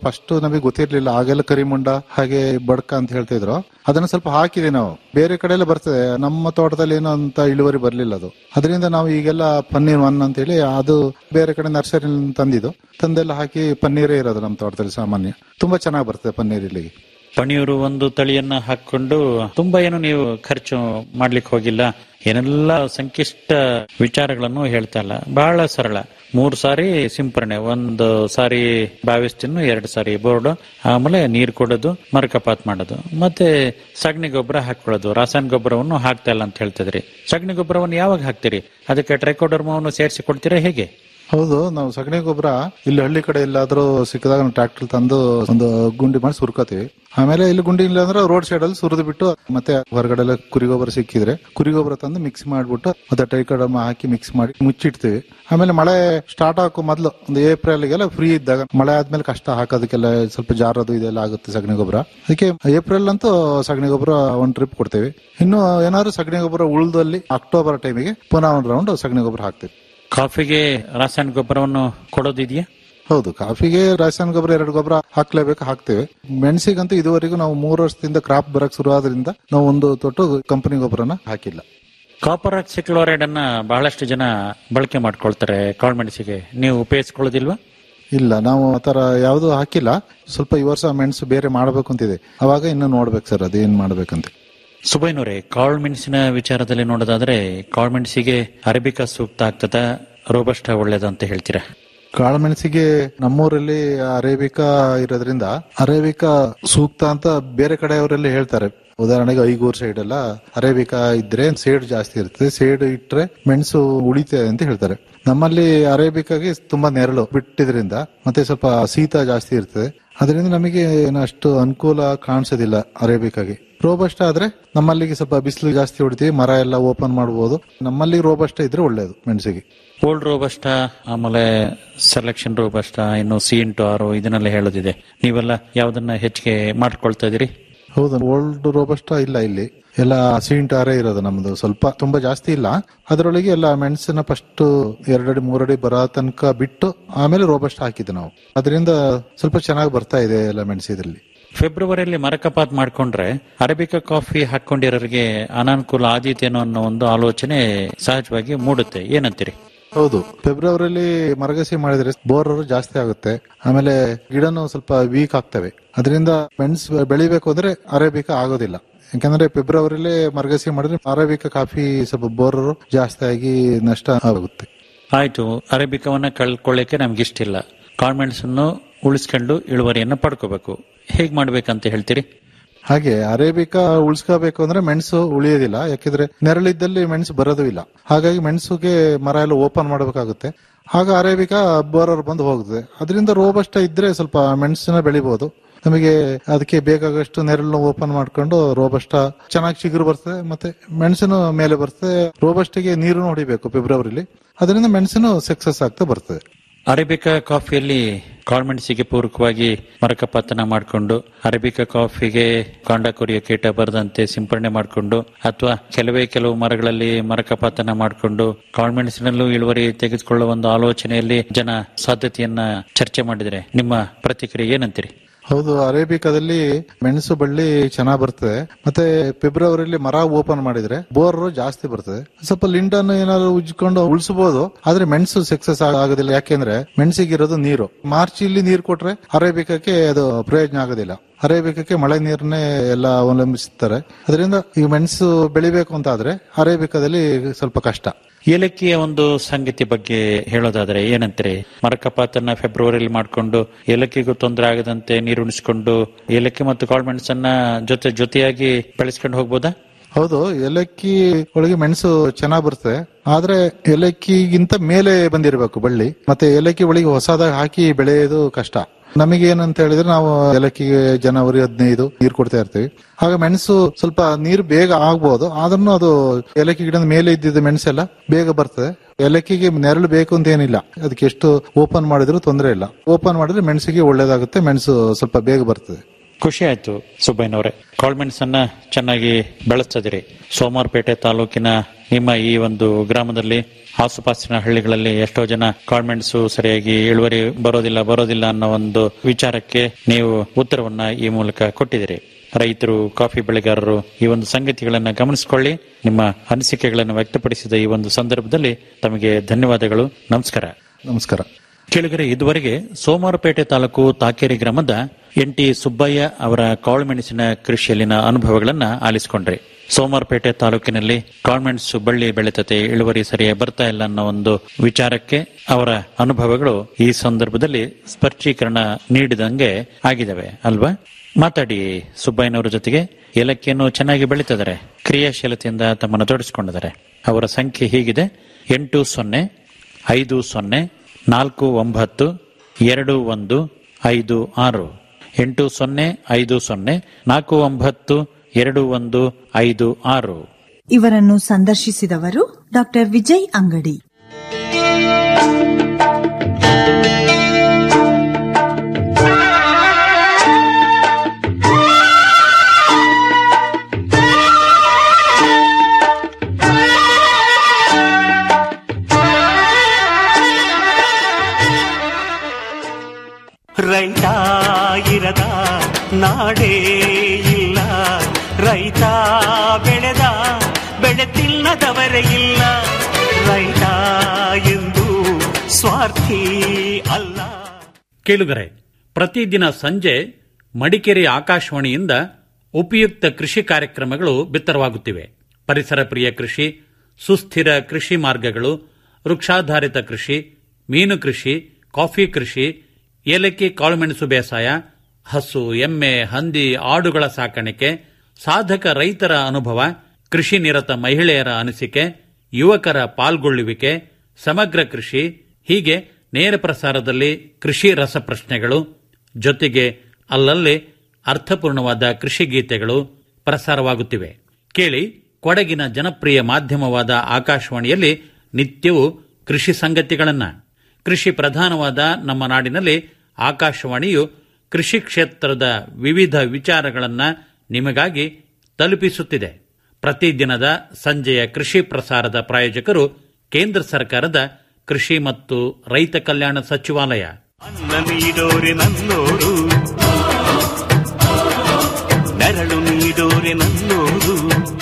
ಫಸ್ಟ್ ನಮಗೆ ಗೊತ್ತಿರ್ಲಿಲ್ಲ ಆಗೆಲ್ಲ ಕರಿಮುಂಡ ಹಾಗೆ ಬಡ್ಕ ಅಂತ ಹೇಳ್ತಾ ಇದ್ರು ಅದನ್ನ ಸ್ವಲ್ಪ ಹಾಕಿದೆ ನಾವು ಬೇರೆ ಕಡೆ ಎಲ್ಲ ಬರ್ತದೆ ನಮ್ಮ ತೋಟದಲ್ಲಿ ಏನೋ ಅಂತ ಇಳುವರಿ ಬರ್ಲಿಲ್ಲ ಅದು ಅದರಿಂದ ನಾವು ಈಗೆಲ್ಲ ಪನ್ನೀರ್ ಒನ್ ಅಂತ ಹೇಳಿ ಅದು ಬೇರೆ ಕಡೆ ನರ್ಸರಿ ತಂದಿದ್ದು ತಂದೆಲ್ಲ ಹಾಕಿ ಪನ್ನೀರೇ ಇರೋದು ನಮ್ಮ ತೋಟದಲ್ಲಿ ಸಾಮಾನ್ಯ ತುಂಬಾ ಚೆನ್ನಾಗಿ ಬರ್ತದೆ ಪನ್ನೀರ್ ಇಲ್ಲಿಗೆ ಪಣಿಯೂರು ಒಂದು ತಳಿಯನ್ನ ಹಾಕೊಂಡು ತುಂಬಾ ಏನು ನೀವು ಖರ್ಚು ಮಾಡ್ಲಿಕ್ಕೆ ಹೋಗಿಲ್ಲ ಏನೆಲ್ಲ ಸಂಕಿಷ್ಟ ವಿಚಾರಗಳನ್ನು ಹೇಳ್ತಾ ಇಲ್ಲ ಬಹಳ ಸರಳ ಮೂರು ಸಾರಿ ಸಿಂಪರಣೆ ಒಂದು ಸಾರಿ ಬಾವಿಸ್ತಿನ್ನು ಎರಡು ಸಾರಿ ಬೋರ್ಡ್ ಆಮೇಲೆ ನೀರು ಕೊಡೋದು ಮರಕಪಾತ್ ಮಾಡೋದು ಮತ್ತೆ ಸಗಣಿ ಗೊಬ್ಬರ ಹಾಕೊಳ್ಳೋದು ರಾಸಾಯನಿಕ ಗೊಬ್ಬರವನ್ನು ಹಾಕ್ತಾ ಇಲ್ಲ ಅಂತ ಹೇಳ್ತಿದ್ರಿ ಸಗಣಿ ಗೊಬ್ಬರವನ್ನು ಯಾವಾಗ ಹಾಕ್ತೀರಿ ಅದಕ್ಕೆ ಟ್ರೈಕೋಡರ್ಮವನ್ನು ಸೇರಿಸಿ ಕೊಡ್ತೀರಾ ಹೇಗೆ ಹೌದು ನಾವು ಸಗಣಿ ಗೊಬ್ಬರ ಇಲ್ಲಿ ಹಳ್ಳಿ ಕಡೆ ಎಲ್ಲಾದ್ರೂ ಸಿಕ್ಕಿದಾಗ ನಾವು ಟ್ರಾಕ್ಟರ್ ತಂದು ಒಂದು ಗುಂಡಿ ಮಾಡಿ ಸುರ್ಕೋತೀವಿ ಆಮೇಲೆ ಇಲ್ಲಿ ಗುಂಡಿ ಇಲ್ಲ ಅಂದ್ರೆ ರೋಡ್ ಸೈಡ್ ಅಲ್ಲಿ ಸುರಿದು ಬಿಟ್ಟು ಮತ್ತೆ ಹೊರಗಡೆ ಎಲ್ಲ ಕುರಿ ಗೊಬ್ಬರ ಸಿಕ್ಕಿದ್ರೆ ಕುರಿ ಗೊಬ್ಬರ ತಂದು ಮಿಕ್ಸ್ ಮಾಡ್ಬಿಟ್ಟು ಮತ್ತೆ ಟೈಕಡಮ್ಮ ಹಾಕಿ ಮಿಕ್ಸ್ ಮಾಡಿ ಮುಚ್ಚಿಡ್ತೀವಿ ಆಮೇಲೆ ಮಳೆ ಸ್ಟಾರ್ಟ್ ಹಾಕೋ ಮೊದಲು ಒಂದು ಏಪ್ರಿಲ್ಗೆಲ್ಲ ಫ್ರೀ ಇದ್ದಾಗ ಮಳೆ ಆದ್ಮೇಲೆ ಕಷ್ಟ ಹಾಕೋದಕ್ಕೆಲ್ಲ ಸ್ವಲ್ಪ ಜಾರದು ಇದೆಲ್ಲ ಆಗುತ್ತೆ ಸಗಣಿ ಗೊಬ್ಬರ ಅದಕ್ಕೆ ಏಪ್ರಿಲ್ ಅಂತೂ ಸಗಣಿ ಗೊಬ್ಬರ ಒಂದ್ ಟ್ರಿಪ್ ಕೊಡ್ತೇವೆ ಇನ್ನು ಏನಾದ್ರು ಸಗಣಿ ಗೊಬ್ಬರ ಉಳ್ದಲ್ಲಿ ಅಕ್ಟೋಬರ್ ಟೈಮಿಗೆ ಪುನಃ ಒಂದು ರೌಂಡ್ ಸಗಣಿ ಗೊಬ್ಬರ ಹಾಕ್ತೇವೆ ಕಾಫಿಗೆ ರಾಸಾಯನಿಕ ಗೊಬ್ಬರವನ್ನು ಕೊಡೋದಿದೆಯಾ ಹೌದು ಕಾಫಿಗೆ ರಾಸಾಯನಿಕ ಗೊಬ್ಬರ ಎರಡು ಗೊಬ್ಬರ ಹಾಕ್ಲೇಬೇಕು ಹಾಕ್ತೇವೆ ಮೆಣಸಿಗಂತೂ ಇದುವರೆಗೂ ನಾವು ಮೂರು ವರ್ಷದಿಂದ ಕ್ರಾಪ್ ಬರಕ್ ಶುರು ಆದ್ರಿಂದ ನಾವು ಒಂದು ತೊಟ್ಟು ಕಂಪನಿ ಗೊಬ್ಬರನ ಹಾಕಿಲ್ಲ ಕಾಪರ್ ಆಕ್ಸಿಕ್ಲೋರೈಡ್ ಅನ್ನ ಬಹಳಷ್ಟು ಜನ ಬಳಕೆ ಮಾಡ್ಕೊಳ್ತಾರೆ ಕಾಳ್ಮೆಣಸಿಗೆ ನೀವು ಉಪಯೋಗಿಸ್ಕೊಳ್ಳೋದಿಲ್ವಾ ಇಲ್ಲ ನಾವು ಆತರ ಯಾವ್ದು ಹಾಕಿಲ್ಲ ಸ್ವಲ್ಪ ಈ ವರ್ಷ ಮೆಣಸು ಬೇರೆ ಮಾಡ್ಬೇಕು ಅಂತಿದೆ ಅವಾಗ ಇನ್ನು ನೋಡ್ಬೇಕು ಸರ್ ಅದೇನ್ ಮಾಡ್ಬೇಕಂತ ಸುಬೈನೂರೇ ಕಾಳ್ಮೆಣಸಿನ ವಿಚಾರದಲ್ಲಿ ನೋಡೋದಾದ್ರೆ ಕಾಳ್ಮೆಣಸಿಗೆ ಅರೇಬಿಕಾ ಸೂಕ್ತ ಆಗ್ತದ ರೋಬಸ್ಟ ಒಳ್ಳೇದು ಅಂತ ಹೇಳ್ತೀರಾ ಕಾಳುಮೆಣಸಿಗೆ ನಮ್ಮೂರಲ್ಲಿ ಅರೇಬಿಕಾ ಇರೋದ್ರಿಂದ ಅರೇಬಿಕಾ ಸೂಕ್ತ ಅಂತ ಬೇರೆ ಕಡೆಯವರೆಲ್ಲ ಹೇಳ್ತಾರೆ ಉದಾಹರಣೆಗೆ ಐಗೂರ್ ಸೈಡ್ ಎಲ್ಲ ಅರೇಬಿಕಾ ಇದ್ರೆ ಸೇಡ್ ಜಾಸ್ತಿ ಇರ್ತದೆ ಸೇಡ್ ಇಟ್ರೆ ಮೆಣಸು ಉಳಿತದೆ ಅಂತ ಹೇಳ್ತಾರೆ ನಮ್ಮಲ್ಲಿ ಅರೇಬಿಕಾಗೆ ತುಂಬಾ ನೆರಳು ಬಿಟ್ಟಿದ್ರಿಂದ ಮತ್ತೆ ಸ್ವಲ್ಪ ಶೀತ ಜಾಸ್ತಿ ಇರ್ತದೆ ಅದರಿಂದ ನಮಗೆ ಏನು ಅಷ್ಟು ಅನುಕೂಲ ಕಾಣಿಸೋದಿಲ್ಲ ಅರೇಬಿಕಾಗೆ ರೋಬಸ್ಟ ಆದ್ರೆ ನಮ್ಮಲ್ಲಿಗೆ ಸ್ವಲ್ಪ ಬಿಸಿಲು ಜಾಸ್ತಿ ಹೊಡಿತೀವಿ ಮರ ಎಲ್ಲ ಓಪನ್ ಮಾಡಬಹುದು ನಮ್ಮಲ್ಲಿ ರೋಬಸ್ಟ ಇದ್ರೆ ಒಳ್ಳೇದು ಮೆಣಸಿಗೆ ಓಲ್ಡ್ ರೋಬಸ್ಟ ಆಮೇಲೆ ಸೆಲೆಕ್ಷನ್ ರೋಬಸ್ಟ ಇನ್ನು ಸಿ ಇಂಟು ಆರು ಇದನ್ನೆಲ್ಲ ಹೇಳೋದಿದೆ ನೀವೆಲ್ಲ ಯಾವ್ದನ್ನ ಹೆಚ್ಚಿಗೆ ಮಾಡ್ಕೊಳ್ತಾ ಇದೀರಿ ಹೌದು ಓಲ್ಡ್ ರೋಬಸ್ಟ ಇಲ್ಲ ಇಲ್ಲಿ ಎಲ್ಲ ಸೀಂಟಾರೇ ಇರೋದು ನಮ್ದು ಸ್ವಲ್ಪ ತುಂಬಾ ಜಾಸ್ತಿ ಇಲ್ಲ ಅದರೊಳಗೆ ಎಲ್ಲ ಮೆಣಸಿನ ಫಸ್ಟ್ ಎರಡಡಿ ಮೂರಡಿ ಬರೋ ತನಕ ಬಿಟ್ಟು ಆಮೇಲೆ ರೋಬಸ್ಟ ಹಾಕಿದ್ದು ನಾವು ಅದರಿಂದ ಸ್ವಲ್ಪ ಚೆನ್ನಾಗಿ ಬರ್ತಾ ಇದೆ ಎಲ್ಲ ಮೆಣಸಿದ್ರಲ್ಲಿ ಫೆಬ್ರವರಿಯಲ್ಲಿ ಮರಕಪಾತ್ ಮಾಡ್ಕೊಂಡ್ರೆ ಅರೇಬಿಕಾ ಕಾಫಿ ಹಾಕೊಂಡಿರೋರಿಗೆ ಅನಾನುಕೂಲ ಆದೀತೇನೋ ಅನ್ನೋ ಒಂದು ಆಲೋಚನೆ ಸಹಜವಾಗಿ ಮೂಡುತ್ತೆ ಏನಂತೀರಿ ಹೌದು ಫೆಬ್ರವರಿಲಿ ಮರಗಸಿ ಮಾಡಿದ್ರೆ ಬೋರರು ಜಾಸ್ತಿ ಆಗುತ್ತೆ ಆಮೇಲೆ ಗಿಡನು ಸ್ವಲ್ಪ ವೀಕ್ ಆಗ್ತವೆ ಅದರಿಂದ ಮೆಣಸು ಬೆಳಿಬೇಕು ಅಂದ್ರೆ ಅರೇಬಿಕಾ ಆಗೋದಿಲ್ಲ ಯಾಕಂದ್ರೆ ಫೆಬ್ರವರಿಲಿ ಮರಗಸಿ ಮಾಡಿದ್ರೆ ಅರೇಬಿಕಾ ಕಾಫಿ ಸ್ವಲ್ಪ ಬೋರರು ಜಾಸ್ತಿ ಆಗಿ ನಷ್ಟ ಆಗುತ್ತೆ ಆಯ್ತು ಅರೇಬಿಕವನ್ನ ಕಳ್ಕೊಳ್ಳಿಕ್ಕೆ ನಮ್ಗೆ ಇಷ್ಟಿಲ್ಲ ಕಾನ್ವೆಂಟ್ಸ್ ಅನ್ನು ಉಳಿಸ್ಕೊಂಡು ಇಳುವರಿಯನ್ನ ಪಡ್ಕೋಬೇಕು ಹೇಗ್ ಮಾಡ್ಬೇಕಂತ ಹೇಳ್ತೀರಿ ಹಾಗೆ ಅರೇಬಿಕಾ ಉಳಿಸ್ಕೋಬೇಕು ಅಂದ್ರೆ ಮೆಣಸು ಉಳಿಯೋದಿಲ್ಲ ಯಾಕಿದ್ರೆ ನೆರಳಿದ್ದಲ್ಲಿ ಮೆಣಸು ಬರೋದು ಇಲ್ಲ ಹಾಗಾಗಿ ಮೆಣಸುಗೆ ಮರ ಎಲ್ಲ ಓಪನ್ ಮಾಡಬೇಕಾಗುತ್ತೆ ಆಗ ಅರೇಬಿಕಾ ಬೋರರ್ ಬಂದು ಹೋಗುತ್ತೆ ಅದರಿಂದ ರೋಬಸ್ಟ ಇದ್ರೆ ಸ್ವಲ್ಪ ಮೆಣಸಿನ ಬೆಳಿಬಹುದು ನಮಗೆ ಅದಕ್ಕೆ ಬೇಕಾಗಷ್ಟು ನೆರಳನ್ನು ಓಪನ್ ಮಾಡ್ಕೊಂಡು ರೋಬಸ್ಟ ಚೆನ್ನಾಗಿ ಚಿಗುರು ಬರ್ತದೆ ಮತ್ತೆ ಮೆಣಸಿನ ಮೇಲೆ ಬರ್ತದೆ ರೋಬಸ್ಟಿಗೆ ನೀರು ಹೊಡಿಬೇಕು ಫೆಬ್ರವರಿಲಿ ಅದರಿಂದ ಮೆಣಸಿನ ಸಕ್ಸಸ್ ಆಗ್ತಾ ಬರ್ತದೆ ಅರೇಬಿಕಾ ಕಾಫಿಯಲ್ಲಿ ಕಾಳ್ಮೆಣಸಿಗೆ ಪೂರಕವಾಗಿ ಮರಕಪಾತನ ಮಾಡಿಕೊಂಡು ಅರೇಬಿಕಾ ಕಾಫಿಗೆ ಕಾಂಡ ಕೊರಿಯ ಕೀಟ ಬರದಂತೆ ಸಿಂಪರಣೆ ಮಾಡಿಕೊಂಡು ಅಥವಾ ಕೆಲವೇ ಕೆಲವು ಮರಗಳಲ್ಲಿ ಮರಕಪಾತನ ಮಾಡಿಕೊಂಡು ಕಾಳ್ಮೆಣಸಿನಲ್ಲೂ ಇಳುವರಿ ತೆಗೆದುಕೊಳ್ಳುವ ಒಂದು ಆಲೋಚನೆಯಲ್ಲಿ ಜನ ಸಾಧ್ಯತೆಯನ್ನ ಚರ್ಚೆ ಮಾಡಿದ್ರೆ ನಿಮ್ಮ ಪ್ರತಿಕ್ರಿಯೆ ಏನಂತೀರಿ ಹೌದು ಅರೇಬಿಕಾದಲ್ಲಿ ಮೆಣಸು ಬಳ್ಳಿ ಚೆನ್ನಾಗ್ ಬರ್ತದೆ ಮತ್ತೆ ಫೆಬ್ರವರಿಲಿ ಮರ ಓಪನ್ ಮಾಡಿದ್ರೆ ಬೋರ್ ಜಾಸ್ತಿ ಬರ್ತದೆ ಸ್ವಲ್ಪ ಲಿಂಡನ್ ಏನಾದ್ರು ಉಜ್ಕೊಂಡು ಉಳಿಸಬಹುದು ಆದ್ರೆ ಮೆಣಸು ಸಕ್ಸಸ್ ಆಗೋದಿಲ್ಲ ಯಾಕೆಂದ್ರೆ ಮೆಣಸಿಗಿರೋದು ನೀರು ಮಾರ್ಚ್ ಇಲ್ಲಿ ನೀರು ಕೊಟ್ರೆ ಅರೇಬಿಕಕ್ಕೆ ಅದು ಪ್ರಯೋಜನ ಆಗೋದಿಲ್ಲ ಅರೇಬಿಕಕ್ಕೆ ಮಳೆ ನೀರನ್ನೇ ಎಲ್ಲ ಅವಲಂಬಿಸುತ್ತಾರೆ ಅದರಿಂದ ಈ ಮೆಣಸು ಬೆಳಿಬೇಕು ಅಂತ ಆದ್ರೆ ಅರೇಬಿಕಾದಲ್ಲಿ ಸ್ವಲ್ಪ ಕಷ್ಟ ಏಲಕ್ಕಿಯ ಒಂದು ಸಂಗತಿ ಬಗ್ಗೆ ಹೇಳೋದಾದ್ರೆ ಏನಂತೀರಿ ಮರಕಪಾತನ್ನ ಫೆಬ್ರವರಿಯಲ್ಲಿ ಮಾಡಿಕೊಂಡು ಏಲಕ್ಕಿಗೂ ತೊಂದರೆ ಆಗದಂತೆ ನೀರುಣಿಸ್ಕೊಂಡು ಏಲಕ್ಕಿ ಮತ್ತು ಕಾಳ್ಮೆಣಸನ್ನ ಜೊತೆ ಜೊತೆಯಾಗಿ ಬೆಳೆಸ್ಕೊಂಡು ಹೋಗ್ಬೋದಾ ಹೌದು ಏಲಕ್ಕಿ ಒಳಗೆ ಮೆಣಸು ಚೆನ್ನಾಗ್ ಬರ್ತದೆ ಆದ್ರೆ ಏಲಕ್ಕಿಗಿಂತ ಮೇಲೆ ಬಂದಿರಬೇಕು ಬಳ್ಳಿ ಮತ್ತೆ ಏಲಕ್ಕಿ ಒಳಗೆ ಹೊಸದಾಗಿ ಹಾಕಿ ಬೆಳೆಯೋದು ಕಷ್ಟ ನಮಗೆ ಏನಂತ ಹೇಳಿದ್ರೆ ನಾವು ಏಲಕ್ಕಿಗೆ ಜನವರಿ ಹದಿನೈದು ನೀರು ಕೊಡ್ತಾ ಇರ್ತೀವಿ ಆಗ ಮೆಣಸು ಸ್ವಲ್ಪ ನೀರು ಬೇಗ ಆಗ್ಬಹುದು ಆದ್ರೂ ಅದು ಏಲಕ್ಕಿ ಗಿಡದ ಮೇಲೆ ಇದ್ದಿದ್ದ ಮೆಣಸೆಲ್ಲ ಬೇಗ ಬರ್ತದೆ ಏಲಕ್ಕಿಗೆ ನೆರಳು ಬೇಕು ಅಂತ ಏನಿಲ್ಲ ಅದಕ್ಕೆ ಎಷ್ಟು ಓಪನ್ ಮಾಡಿದ್ರು ತೊಂದರೆ ಇಲ್ಲ ಓಪನ್ ಮಾಡಿದ್ರೆ ಮೆಣಸಿಗೆ ಒಳ್ಳೇದಾಗುತ್ತೆ ಮೆಣಸು ಸ್ವಲ್ಪ ಬೇಗ ಬರ್ತದೆ ಖುಷಿ ಆಯ್ತು ಸುಬ್ಬಯ್ಯನವರೇ ಕಾಳ್ಮೆಣಸನ್ನ ಚೆನ್ನಾಗಿ ಬೆಳೆಸ್ತದಿರಿ ಸೋಮವಾರಪೇಟೆ ತಾಲೂಕಿನ ನಿಮ್ಮ ಈ ಒಂದು ಗ್ರಾಮದಲ್ಲಿ ಆಸುಪಾಸಿನ ಹಳ್ಳಿಗಳಲ್ಲಿ ಎಷ್ಟೋ ಜನ ಕಾನ್ವೆಂಟ್ಸ್ ಸರಿಯಾಗಿ ಇಳುವರಿ ಬರೋದಿಲ್ಲ ಬರೋದಿಲ್ಲ ಅನ್ನೋ ಒಂದು ವಿಚಾರಕ್ಕೆ ನೀವು ಉತ್ತರವನ್ನ ಈ ಮೂಲಕ ಕೊಟ್ಟಿದ್ದೀರಿ ರೈತರು ಕಾಫಿ ಬೆಳೆಗಾರರು ಈ ಒಂದು ಸಂಗತಿಗಳನ್ನ ಗಮನಿಸಿಕೊಳ್ಳಿ ನಿಮ್ಮ ಅನಿಸಿಕೆಗಳನ್ನು ವ್ಯಕ್ತಪಡಿಸಿದ ಈ ಒಂದು ಸಂದರ್ಭದಲ್ಲಿ ತಮಗೆ ಧನ್ಯವಾದಗಳು ನಮಸ್ಕಾರ ನಮಸ್ಕಾರ ಕೆಳಗರೆ ಇದುವರೆಗೆ ಸೋಮವಾರಪೇಟೆ ತಾಲೂಕು ತಾಕೇರಿ ಗ್ರಾಮದ ಎನ್ ಟಿ ಸುಬ್ಬಯ್ಯ ಅವರ ಕಾಳುಮೆಣಸಿನ ಕೃಷಿಯಲ್ಲಿನ ಅನುಭವಗಳನ್ನ ಆಲಿಸಿಕೊಂಡ್ರಿ ಸೋಮವಾರಪೇಟೆ ತಾಲೂಕಿನಲ್ಲಿ ಕಾನ್ವೆಂಟ್ಸ್ ಬಳ್ಳಿ ಬೆಳೆತತೆ ಇಳುವರಿ ಸರಿಯಾಗಿ ಬರ್ತಾ ಇಲ್ಲ ಅನ್ನೋ ಒಂದು ವಿಚಾರಕ್ಕೆ ಅವರ ಅನುಭವಗಳು ಈ ಸಂದರ್ಭದಲ್ಲಿ ಸ್ಪರ್ಶೀಕರಣ ನೀಡಿದಂಗೆ ಆಗಿದವೆ ಅಲ್ವಾ ಮಾತಾಡಿ ಸುಬ್ಬಯ್ಯನವರ ಜೊತೆಗೆ ಏಲಕ್ಕಿಯನ್ನು ಚೆನ್ನಾಗಿ ಬೆಳೀತಿದ್ದಾರೆ ಕ್ರಿಯಾಶೀಲತೆಯಿಂದ ತಮ್ಮನ್ನು ತೊಡಗಿಸಿಕೊಂಡಿದ್ದಾರೆ ಅವರ ಸಂಖ್ಯೆ ಹೀಗಿದೆ ಎಂಟು ಸೊನ್ನೆ ಐದು ಸೊನ್ನೆ ನಾಲ್ಕು ಒಂಬತ್ತು ಎರಡು ಒಂದು ಐದು ಆರು ಎಂಟು ಸೊನ್ನೆ ಐದು ಸೊನ್ನೆ ನಾಲ್ಕು ಒಂಬತ್ತು ಎರಡು ಒಂದು ಐದು ಆರು ಇವರನ್ನು ಸಂದರ್ಶಿಸಿದವರು ಡಾಕ್ಟರ್ ವಿಜಯ್ ಅಂಗಡಿ ರೈತ ಇರದ ನಾಡೇ ಇಲ್ಲ ರೈತ ಬೆಳೆದ ಬೆಳೆ ತಿನ್ನದವರೇ ಇಲ್ಲ ರೈತ ಎಂದು ಸ್ವಾರ್ಥಿ ಅಲ್ಲ ಕೇಳುಗರೆ ಪ್ರತಿದಿನ ಸಂಜೆ ಮಡಿಕೇರಿ ಆಕಾಶವಾಣಿಯಿಂದ ಉಪಯುಕ್ತ ಕೃಷಿ ಕಾರ್ಯಕ್ರಮಗಳು ಬಿತ್ತರವಾಗುತ್ತಿವೆ ಪರಿಸರ ಪ್ರಿಯ ಕೃಷಿ ಸುಸ್ಥಿರ ಕೃಷಿ ಮಾರ್ಗಗಳು ವೃಕ್ಷಾಧಾರಿತ ಕೃಷಿ ಮೀನು ಕೃಷಿ ಕಾಫಿ ಕೃಷಿ ಏಲಕ್ಕಿ ಕಾಳುಮೆಣಸು ಬೇಸಾಯ ಹಸು ಎಮ್ಮೆ ಹಂದಿ ಆಡುಗಳ ಸಾಕಾಣಿಕೆ ಸಾಧಕ ರೈತರ ಅನುಭವ ಕೃಷಿ ನಿರತ ಮಹಿಳೆಯರ ಅನಿಸಿಕೆ ಯುವಕರ ಪಾಲ್ಗೊಳ್ಳುವಿಕೆ ಸಮಗ್ರ ಕೃಷಿ ಹೀಗೆ ನೇರ ಪ್ರಸಾರದಲ್ಲಿ ಕೃಷಿ ರಸಪ್ರಶ್ನೆಗಳು ಜೊತೆಗೆ ಅಲ್ಲಲ್ಲಿ ಅರ್ಥಪೂರ್ಣವಾದ ಕೃಷಿ ಗೀತೆಗಳು ಪ್ರಸಾರವಾಗುತ್ತಿವೆ ಕೇಳಿ ಕೊಡಗಿನ ಜನಪ್ರಿಯ ಮಾಧ್ಯಮವಾದ ಆಕಾಶವಾಣಿಯಲ್ಲಿ ನಿತ್ಯವೂ ಕೃಷಿ ಸಂಗತಿಗಳನ್ನ ಕೃಷಿ ಪ್ರಧಾನವಾದ ನಮ್ಮ ನಾಡಿನಲ್ಲಿ ಆಕಾಶವಾಣಿಯು ಕೃಷಿ ಕ್ಷೇತ್ರದ ವಿವಿಧ ವಿಚಾರಗಳನ್ನ ನಿಮಗಾಗಿ ತಲುಪಿಸುತ್ತಿದೆ ಪ್ರತಿದಿನದ ಸಂಜೆಯ ಕೃಷಿ ಪ್ರಸಾರದ ಪ್ರಾಯೋಜಕರು ಕೇಂದ್ರ ಸರ್ಕಾರದ ಕೃಷಿ ಮತ್ತು ರೈತ ಕಲ್ಯಾಣ ಸಚಿವಾಲಯ ಅನ್ನ ನೀಡೋರೆ ನನ್ನೋರು ನೆರಳು ನೀಡೋರೆ ನನ್ನೋರು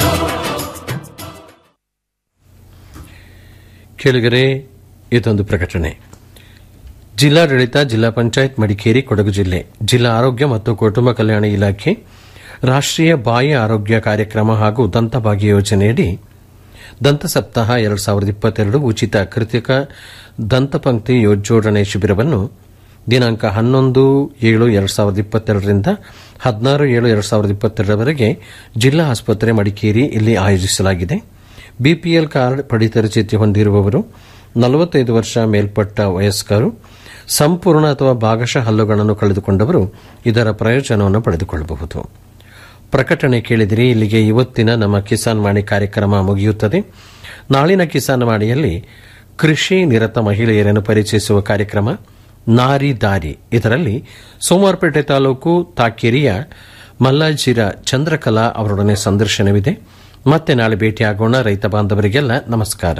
ಕೇಳಿಗರೆ ಇದೊಂದು ಪ್ರಕಟಣೆ ಜಿಲ್ಲಾಡಳಿತ ಜಿಲ್ಲಾ ಪಂಚಾಯತ್ ಮಡಿಕೇರಿ ಕೊಡಗು ಜಿಲ್ಲೆ ಜಿಲ್ಲಾ ಆರೋಗ್ಯ ಮತ್ತು ಕುಟುಂಬ ಕಲ್ಯಾಣ ಇಲಾಖೆ ರಾಷ್ಟ್ರೀಯ ಬಾಯಿ ಆರೋಗ್ಯ ಕಾರ್ಯಕ್ರಮ ಹಾಗೂ ದಂತಭಾಗ್ಯ ಯೋಜನೆಯಡಿ ದಂತ ಸಪ್ತಾಹ ಎರಡು ಸಾವಿರದ ಇಪ್ಪತ್ತೆರಡು ಉಚಿತ ಕೃತಿಕ ದಂತಪಂಕ್ತಿ ಜೋಡಣೆ ಶಿಬಿರವನ್ನು ದಿನಾಂಕ ಹನ್ನೊಂದು ಏಳು ಎರಡು ಸಾವಿರದ ಇಪ್ಪತ್ತೆರಡರಿಂದ ಹದಿನಾರು ಏಳು ಎರಡು ಸಾವಿರದ ಇಪ್ಪತ್ತೆರಡರವರೆಗೆ ಜಿಲ್ಲಾ ಆಸ್ಪತ್ರೆ ಮಡಿಕೇರಿ ಇಲ್ಲಿ ಆಯೋಜಿಸಲಾಗಿದೆ ಬಿಪಿಎಲ್ ಕಾರ್ಡ್ ಪಡಿತರ ಚೀಟಿ ಹೊಂದಿರುವವರು ನಲವತ್ತೈದು ವರ್ಷ ಮೇಲ್ಪಟ್ಟ ವಯಸ್ಕರು ಸಂಪೂರ್ಣ ಅಥವಾ ಭಾಗಶಃ ಹಲ್ಲುಗಳನ್ನು ಕಳೆದುಕೊಂಡವರು ಇದರ ಪ್ರಯೋಜನವನ್ನು ಪಡೆದುಕೊಳ್ಳಬಹುದು ಪ್ರಕಟಣೆ ಕೇಳಿದಿರಿ ಇಲ್ಲಿಗೆ ಇವತ್ತಿನ ನಮ್ಮ ಕಿಸಾನ್ ವಾಣಿ ಕಾರ್ಯಕ್ರಮ ಮುಗಿಯುತ್ತದೆ ನಾಳಿನ ಕಿಸಾನ್ ವಾಣಿಯಲ್ಲಿ ಕೃಷಿ ನಿರತ ಮಹಿಳೆಯರನ್ನು ಪರಿಚಯಿಸುವ ಕಾರ್ಯಕ್ರಮ ನಾರಿ ದಾರಿ ಇದರಲ್ಲಿ ಸೋಮವಾರಪೇಟೆ ತಾಲೂಕು ತಾಕೇರಿಯ ಮಲ್ಲಾಜಿರ ಚಂದ್ರಕಲಾ ಅವರೊಡನೆ ಸಂದರ್ಶನವಿದೆ ಮತ್ತೆ ನಾಳೆ ಭೇಟಿಯಾಗೋಣ ರೈತ ಬಾಂಧವರಿಗೆಲ್ಲ ನಮಸ್ಕಾರ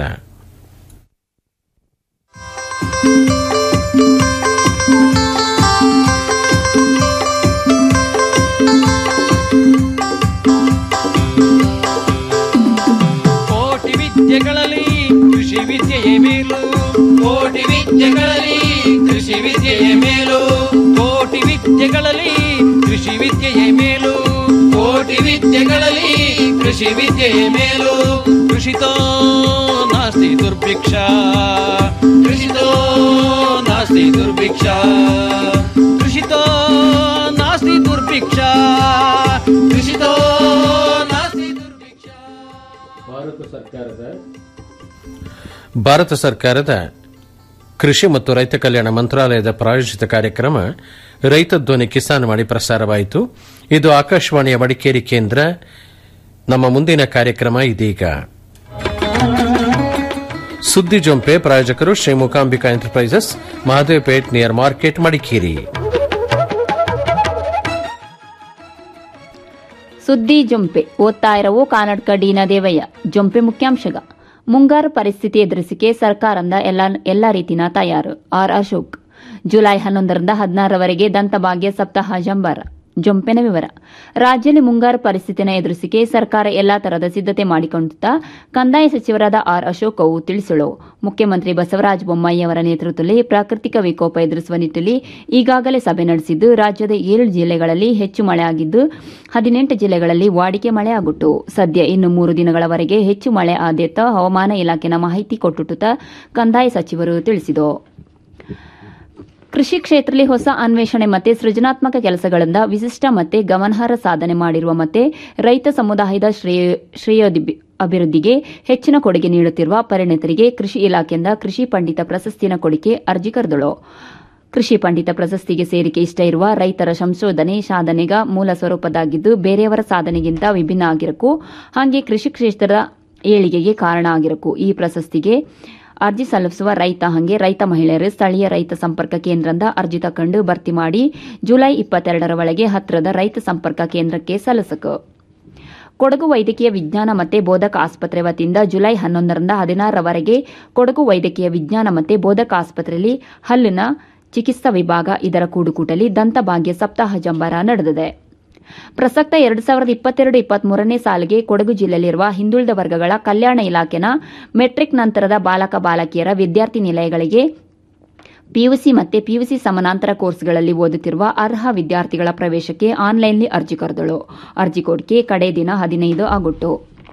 ಕೋಟಿ ವಿದ್ಯೆಗಳಲ್ಲಿ ಕೃಷಿ ವಿದ್ಯೆಯೇ ಮೇಲು ಕೋಟಿ ವಿದ್ಯೆಗಳಲ್ಲಿ ಕೃಷಿ ವಿದ್ಯೆಯೇ ಮೇಲು ಕೋಟಿ ವಿದ್ಯೆಗಳಲ್ಲಿ ಕೃಷಿ ವಿದ್ಯೆಯೇ ಮೇಲು ಕೋಟಿ ವಿದ್ಯೆಗಳಲ್ಲಿ ಕೃಷಿ ವಿದ್ಯೆಯೇ ಮೇಲು ಕೃಷಿತೋ ನಾಸ್ತಿ ದುರ್ಭಿಕ್ಷ ಕೃಷಿತೋ ನಾಸ್ತಿ ದುರ್ಭಿಕ್ಷ ಕೃಷಿತೋ ನಾಸ್ತಿ ದುರ್ಭಿಕ್ಷ ಕೃಷಿತೋ ನಾಸ್ತಿ ಭಾರತ ಸರ್ಕಾರದ ಭಾರತ ಸರ್ಕಾರದ ಕೃಷಿ ಮತ್ತು ರೈತ ಕಲ್ಯಾಣ ಮಂತ್ರಾಲಯದ ಪ್ರಾಯೋಜಿತ ಕಾರ್ಯಕ್ರಮ ರೈತ ಧ್ವನಿ ಕಿಸಾನ್ ಮಾಡಿ ಪ್ರಸಾರವಾಯಿತು ಇದು ಆಕಾಶವಾಣಿಯ ಮಡಿಕೇರಿ ಕೇಂದ್ರ ನಮ್ಮ ಮುಂದಿನ ಕಾರ್ಯಕ್ರಮ ಇದೀಗ ಸುದ್ದಿ ಜೊಂಪೆ ಪ್ರಾಯೋಜಕರು Shri Mookambika enterprises Mahadevpet near market Madikeri ಸುದ್ದಿ ಜೊಂಪೆ ಓದ್ತಾ ಇರವು ಕಾನಡ್ಕ ಡಿನ ದೇವಯ್ಯ ಜೊಂಪೆ ಮುಖ್ಯಾಂಶಗ ಮುಂಗಾರು ಪರಿಸ್ಥಿತಿ ಎದುರಿಸಿಕೆ ಸರ್ಕಾರದಿಂದ ಎಲ್ಲ ಎಲ್ಲ ರೀತಿನ ತಯಾರು ಆರ್ ಅಶೋಕ್ ಜುಲೈ ಹನ್ನೊಂದರಿಂದ ಹದಿನಾರರವರೆಗೆ ದಂತಭಾಗ್ಯ ಸಪ್ತಾಹ ಜಂಬಾರ ಜೊಂಪೆನ ವಿವರ ರಾಜ್ಯದಲ್ಲಿ ಮುಂಗಾರು ಪರಿಸ್ಥಿತಿನ ಎದುರಿಸಿಕೆ ಸರ್ಕಾರ ಎಲ್ಲಾ ತರಹದ ಸಿದ್ದತೆ ಮಾಡಿಕೊಂಡಿದ್ದ ಕಂದಾಯ ಸಚಿವರಾದ ಆರ್ ಅಶೋಕ್ ಅವು ತಿಳಿಸಲು ಮುಖ್ಯಮಂತ್ರಿ ಬಸವರಾಜ ಬೊಮ್ಮಾಯಿ ಅವರ ನೇತೃತ್ವದಲ್ಲಿ ಪ್ರಾಕೃತಿಕ ವಿಕೋಪ ಎದುರಿಸುವ ನಿಟ್ಟಿನಲ್ಲಿ ಈಗಾಗಲೇ ಸಭೆ ನಡೆಸಿದ್ದು ರಾಜ್ಯದ ಏಳು ಜಿಲ್ಲೆಗಳಲ್ಲಿ ಹೆಚ್ಚು ಮಳೆ ಆಗಿದ್ದು ಹದಿನೆಂಟು ಜಿಲ್ಲೆಗಳಲ್ಲಿ ವಾಡಿಕೆ ಮಳೆ ಆಗುಟ್ಟು ಸದ್ಯ ಇನ್ನು ಮೂರು ದಿನಗಳವರೆಗೆ ಹೆಚ್ಚು ಮಳೆ ಆದ್ಯತ ಹವಾಮಾನ ಇಲಾಖೆನ ಮಾಹಿತಿ ಕೊಟ್ಟುಟ ಕಂದಾಯ ಸಚಿವರು ತಿಳಿಸಿದರು ಕೃಷಿ ಕ್ಷೇತ್ರದಲ್ಲಿ ಹೊಸ ಅನ್ವೇಷಣೆ ಮತ್ತೆ ಸೃಜನಾತ್ಮಕ ಕೆಲಸಗಳಿಂದ ವಿಶಿಷ್ಟ ಮತ್ತೆ ಗಮನಾರ್ಹ ಸಾಧನೆ ಮಾಡಿರುವ ಮತ್ತೆ ರೈತ ಸಮುದಾಯದ ಶ್ರೇಯೋದಿ ಅಭಿವೃದ್ಧಿಗೆ ಹೆಚ್ಚಿನ ಕೊಡುಗೆ ನೀಡುತ್ತಿರುವ ಪರಿಣಿತರಿಗೆ ಕೃಷಿ ಇಲಾಖೆಯಿಂದ ಕೃಷಿ ಪಂಡಿತ ಪ್ರಶಸ್ತಿನ ಕೊಡಿಕೆ ಅರ್ಜಿ ಕರೆದಳು ಕೃಷಿ ಪಂಡಿತ ಪ್ರಶಸ್ತಿಗೆ ಸೇರಿಕೆ ಇಷ್ಟ ಇರುವ ರೈತರ ಸಂಶೋಧನೆ ಸಾಧನೆಗ ಮೂಲ ಸ್ವರೂಪದಾಗಿದ್ದು ಬೇರೆಯವರ ಸಾಧನೆಗಿಂತ ವಿಭಿನ್ನ ಆಗಿರಕು ಹಾಗೆ ಕೃಷಿ ಕ್ಷೇತ್ರದ ಏಳಿಗೆಗೆ ಕಾರಣ ಆಗಿರಕು ಈ ಪ್ರಶಸ್ತಿಗೆ ಅರ್ಜಿ ಸಲ್ಲಿಸುವ ರೈತ ಹಂಗೆ ರೈತ ಮಹಿಳೆಯರು ಸ್ಥಳೀಯ ರೈತ ಸಂಪರ್ಕ ಕೇಂದ್ರದಿಂದ ಅರ್ಜಿ ತಕೊಂಡು ಭರ್ತಿ ಮಾಡಿ ಜುಲೈ ಇಪ್ಪತ್ತೆರಡರ ಒಳಗೆ ಹತ್ತಿರದ ರೈತ ಸಂಪರ್ಕ ಕೇಂದ್ರಕ್ಕೆ ಸಲ್ಲಿಸಕು ಕೊಡಗು ವೈದ್ಯಕೀಯ ವಿಜ್ಞಾನ ಮತ್ತು ಬೋಧಕ ಆಸ್ಪತ್ರೆ ವತಿಯಿಂದ ಜುಲೈ ಹನ್ನೊಂದರಿಂದ ಹದಿನಾರರವರೆಗೆ ಕೊಡಗು ವೈದ್ಯಕೀಯ ವಿಜ್ಞಾನ ಮತ್ತು ಬೋಧಕ ಆಸ್ಪತ್ರೆಯಲ್ಲಿ ಹಲ್ಲಿನ ಚಿಕಿತ್ಸಾ ವಿಭಾಗ ಇದರ ಕೂಡುಕೂಟಲಿ ದಂತಭಾಗ್ಯ ಸಪ್ತಾಹ ಜಂಬಾರ ನಡೆದಿದೆ ಪ್ರಸಕ್ತ ಎರಡು ಸಾವಿರದ ಇಪ್ಪತ್ತೆರಡು ಇಪ್ಪತ್ಮೂರನೇ ಸಾಲಿಗೆ ಕೊಡಗು ಜಿಲ್ಲೆಯಲ್ಲಿರುವ ಹಿಂದುಳಿದ ವರ್ಗಗಳ ಕಲ್ಯಾಣ ಇಲಾಖೆನ ಮೆಟ್ರಿಕ್ ನಂತರದ ಬಾಲಕ ಬಾಲಕಿಯರ ವಿದ್ಯಾರ್ಥಿ ನಿಲಯಗಳಿಗೆ ಪಿಯುಸಿ ಮತ್ತು ಪಿಯುಸಿ ಸಮಾನಾಂತರ ಕೋರ್ಸ್ಗಳಲ್ಲಿ ಓದುತ್ತಿರುವ ಅರ್ಹ ವಿದ್ಯಾರ್ಥಿಗಳ ಪ್ರವೇಶಕ್ಕೆ ಆನ್ಲೈನ್ಲಿ ಅರ್ಜಿ ಕರೆದಳು ಅರ್ಜಿ ಕೊಡಿಕೆ ಕಡೆ ದಿನ ಹದಿನೈದು ಆಗುಟ್ಟು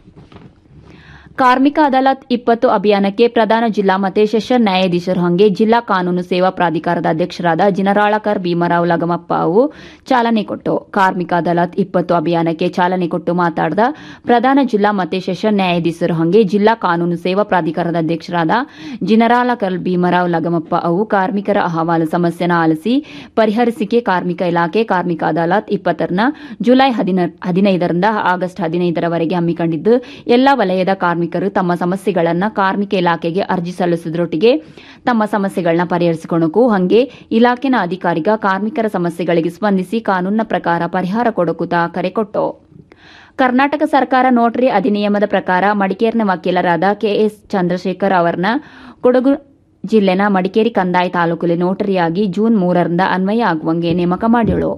ಕಾರ್ಮಿಕ ಅದಾಲತ್ ಇಪ್ಪತ್ತು ಅಭಿಯಾನಕ್ಕೆ ಪ್ರಧಾನ ಜಿಲ್ಲಾ ಮತ್ತು ಸೆಷನ್ ನ್ಯಾಯಾಧೀಶರು ಹಂಗೆ ಜಿಲ್ಲಾ ಕಾನೂನು ಸೇವಾ ಪ್ರಾಧಿಕಾರದ ಅಧ್ಯಕ್ಷರಾದ ಜಿನರಾಳಕರ್ ಭೀಮರಾವ್ ಲಗಮಪ್ಪ ಅವು ಚಾಲನೆ ಕೊಟ್ಟು ಕಾರ್ಮಿಕ ಅದಾಲತ್ ಇಪ್ಪತ್ತು ಅಭಿಯಾನಕ್ಕೆ ಚಾಲನೆ ಕೊಟ್ಟು ಮಾತಾಡಿದ ಪ್ರಧಾನ ಜಿಲ್ಲಾ ಮತ್ತು ಸೆಷನ್ ನ್ಯಾಯಾಧೀಶರು ಹಂಗೆ ಜಿಲ್ಲಾ ಕಾನೂನು ಸೇವಾ ಪ್ರಾಧಿಕಾರದ ಅಧ್ಯಕ್ಷರಾದ ಜಿನರಾಳಕರ್ ಭೀಮರಾವ್ ಲಗಮಪ್ಪ ಅವು ಕಾರ್ಮಿಕರ ಅಹವಾಲು ಸಮಸ್ಯೆನ ಆಲಿಸಿ ಪರಿಹರಿಸಿಕೆ ಕಾರ್ಮಿಕ ಇಲಾಖೆ ಕಾರ್ಮಿಕ ಅದಾಲತ್ ಇಪ್ಪತ್ತರನ ಜುಲೈ ಹದಿನೈದರಿಂದ ಆಗಸ್ಟ್ ಹದಿನೈದರವರೆಗೆ ಹಮ್ಮಿಕೊಂಡಿದ್ದು ಎಲ್ಲಾ ವಲಯದ ಕಾರ್ಮಿಕ ತಮ್ಮ ಸಮಸ್ಯೆಗಳನ್ನು ಕಾರ್ಮಿಕ ಇಲಾಖೆಗೆ ಅರ್ಜಿ ಸಲ್ಲಿಸುವುದರೊಟ್ಟಿಗೆ ತಮ್ಮ ಸಮಸ್ಯೆಗಳನ್ನ ಪರಿಹರಿಸಿಕೊಳ್ಳಕು ಹಂಗೆ ಇಲಾಖೆನ ಅಧಿಕಾರಿಗ ಕಾರ್ಮಿಕರ ಸಮಸ್ಯೆಗಳಿಗೆ ಸ್ಪಂದಿಸಿ ಕಾನೂನಿನ ಪ್ರಕಾರ ಪರಿಹಾರ ಕೊಡಕುತ ಕರೆ ಕೊಟ್ಟು ಕರ್ನಾಟಕ ಸರ್ಕಾರ ನೋಟರಿ ಅಧಿನಿಯಮದ ಪ್ರಕಾರ ಮಡಿಕೇರಿನ ವಕೀಲರಾದ ಕೆಎಸ್ ಚಂದ್ರಶೇಖರ್ ಅವರನ್ನ ಕೊಡಗು ಜಿಲ್ಲೆನ ಮಡಿಕೇರಿ ಕಂದಾಯ ತಾಲೂಕಲ್ಲಿ ನೋಟರಿಯಾಗಿ ಜೂನ್ ಮೂರರಿಂದ ಅನ್ವಯ ಆಗುವಂಗೆ ನೇಮಕ ಮಾಡಿಳು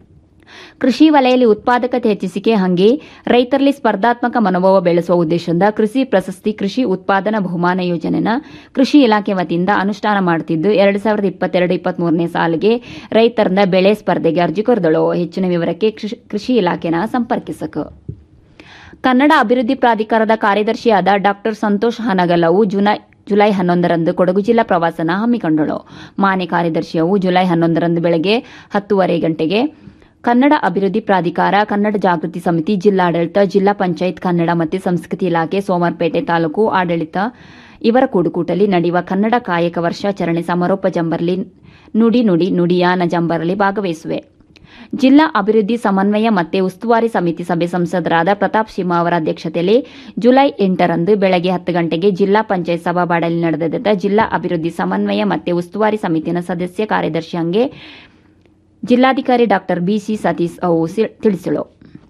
ಕೃಷಿ ವಲಯದಲ್ಲಿ ಉತ್ಪಾದಕತೆ ಹೆಚ್ಚಿಸಿಕೆ ಹಂಗೆ ರೈತರಲ್ಲಿ ಸ್ಪರ್ಧಾತ್ಮಕ ಮನೋಭಾವ ಬೆಳೆಸುವ ಉದ್ದೇಶದಿಂದ ಕೃಷಿ ಪ್ರಶಸ್ತಿ ಕೃಷಿ ಉತ್ಪಾದನಾ ಬಹುಮಾನ ಯೋಜನೆನ ಕೃಷಿ ಇಲಾಖೆ ವತಿಯಿಂದ ಅನುಷ್ಠಾನ ಮಾಡುತ್ತಿದ್ದು ಎರಡು ಸಾವಿರದ ಇಪ್ಪತ್ತೆರಡು ಇಪ್ಪತ್ಮೂರನೇ ಸಾಲಿಗೆ ರೈತರಿಂದ ಬೆಳೆ ಸ್ಪರ್ಧೆಗೆ ಅರ್ಜಿ ಕೊರೆದಳು ಹೆಚ್ಚಿನ ವಿವರಕ್ಕೆ ಕೃಷಿ ಇಲಾಖೆನ ಸಂಪರ್ಕಿಸಕು ಕನ್ನಡ ಅಭಿವೃದ್ಧಿ ಪ್ರಾಧಿಕಾರದ ಕಾರ್ಯದರ್ಶಿಯಾದ ಡಾ ಸಂತೋಷ್ ಹನಗಲವು ಜುನೈ ಜುಲೈ ಹನ್ನೊಂದರಂದು ಕೊಡಗು ಜಿಲ್ಲಾ ಪ್ರವಾಸನ ಹಮ್ಮಿಕೊಂಡಳು ಮಾನ್ಯ ಕಾರ್ಯದರ್ಶಿಯವು ಜುಲೈ ಹನ್ನೊಂದರಂದು ಬೆಳಗ್ಗೆ ಹತ್ತೂವರೆ ಗಂಟೆಗೆ ಕನ್ನಡ ಅಭಿವೃದ್ಧಿ ಪ್ರಾಧಿಕಾರ ಕನ್ನಡ ಜಾಗೃತಿ ಸಮಿತಿ ಜಿಲ್ಲಾಡಳಿತ ಜಿಲ್ಲಾ ಪಂಚಾಯತ್ ಕನ್ನಡ ಮತ್ತು ಸಂಸ್ಕೃತಿ ಇಲಾಖೆ ಸೋಮವಾರಪೇಟೆ ತಾಲೂಕು ಆಡಳಿತ ಇವರ ಕೂಡುಕೂಟಲಿ ನಡೆಯುವ ಕನ್ನಡ ಕಾಯಕ ವರ್ಷಾಚರಣೆ ಸಮಾರೋಪ ಜಂಬರ್ಲಿ ನುಡಿ ನುಡಿ ನುಡಿಯಾನ ಜಂಬರ್ಲಿ ಭಾಗವಹಿಸುವೆ ಜಿಲ್ಲಾ ಅಭಿವೃದ್ಧಿ ಸಮನ್ವಯ ಮತ್ತು ಉಸ್ತುವಾರಿ ಸಮಿತಿ ಸಭೆ ಸಂಸದರಾದ ಪ್ರತಾಪ್ ಸಿಂಹ ಅವರ ಅಧ್ಯಕ್ಷತೆಯಲ್ಲಿ ಜುಲೈ ಎಂಟರಂದು ಬೆಳಗ್ಗೆ ಹತ್ತು ಗಂಟೆಗೆ ಜಿಲ್ಲಾ ಪಂಚಾಯತ್ ಸಭಾಬಾಡಲಿ ನಡೆದ ಜಿಲ್ಲಾ ಅಭಿವೃದ್ಧಿ ಸಮನ್ವಯ ಮತ್ತು ಉಸ್ತುವಾರಿ ಸಮಿತಿಯ ಸದಸ್ಯ ಕಾರ್ಯದರ್ಶಿ ಹಂಗೆ ಜಿಲ್ಲಾಧಿಕಾರಿ ಡಾ ಬಿಸಿ ಸತೀಶ್ ಅವು ತಿಳಿಸಲು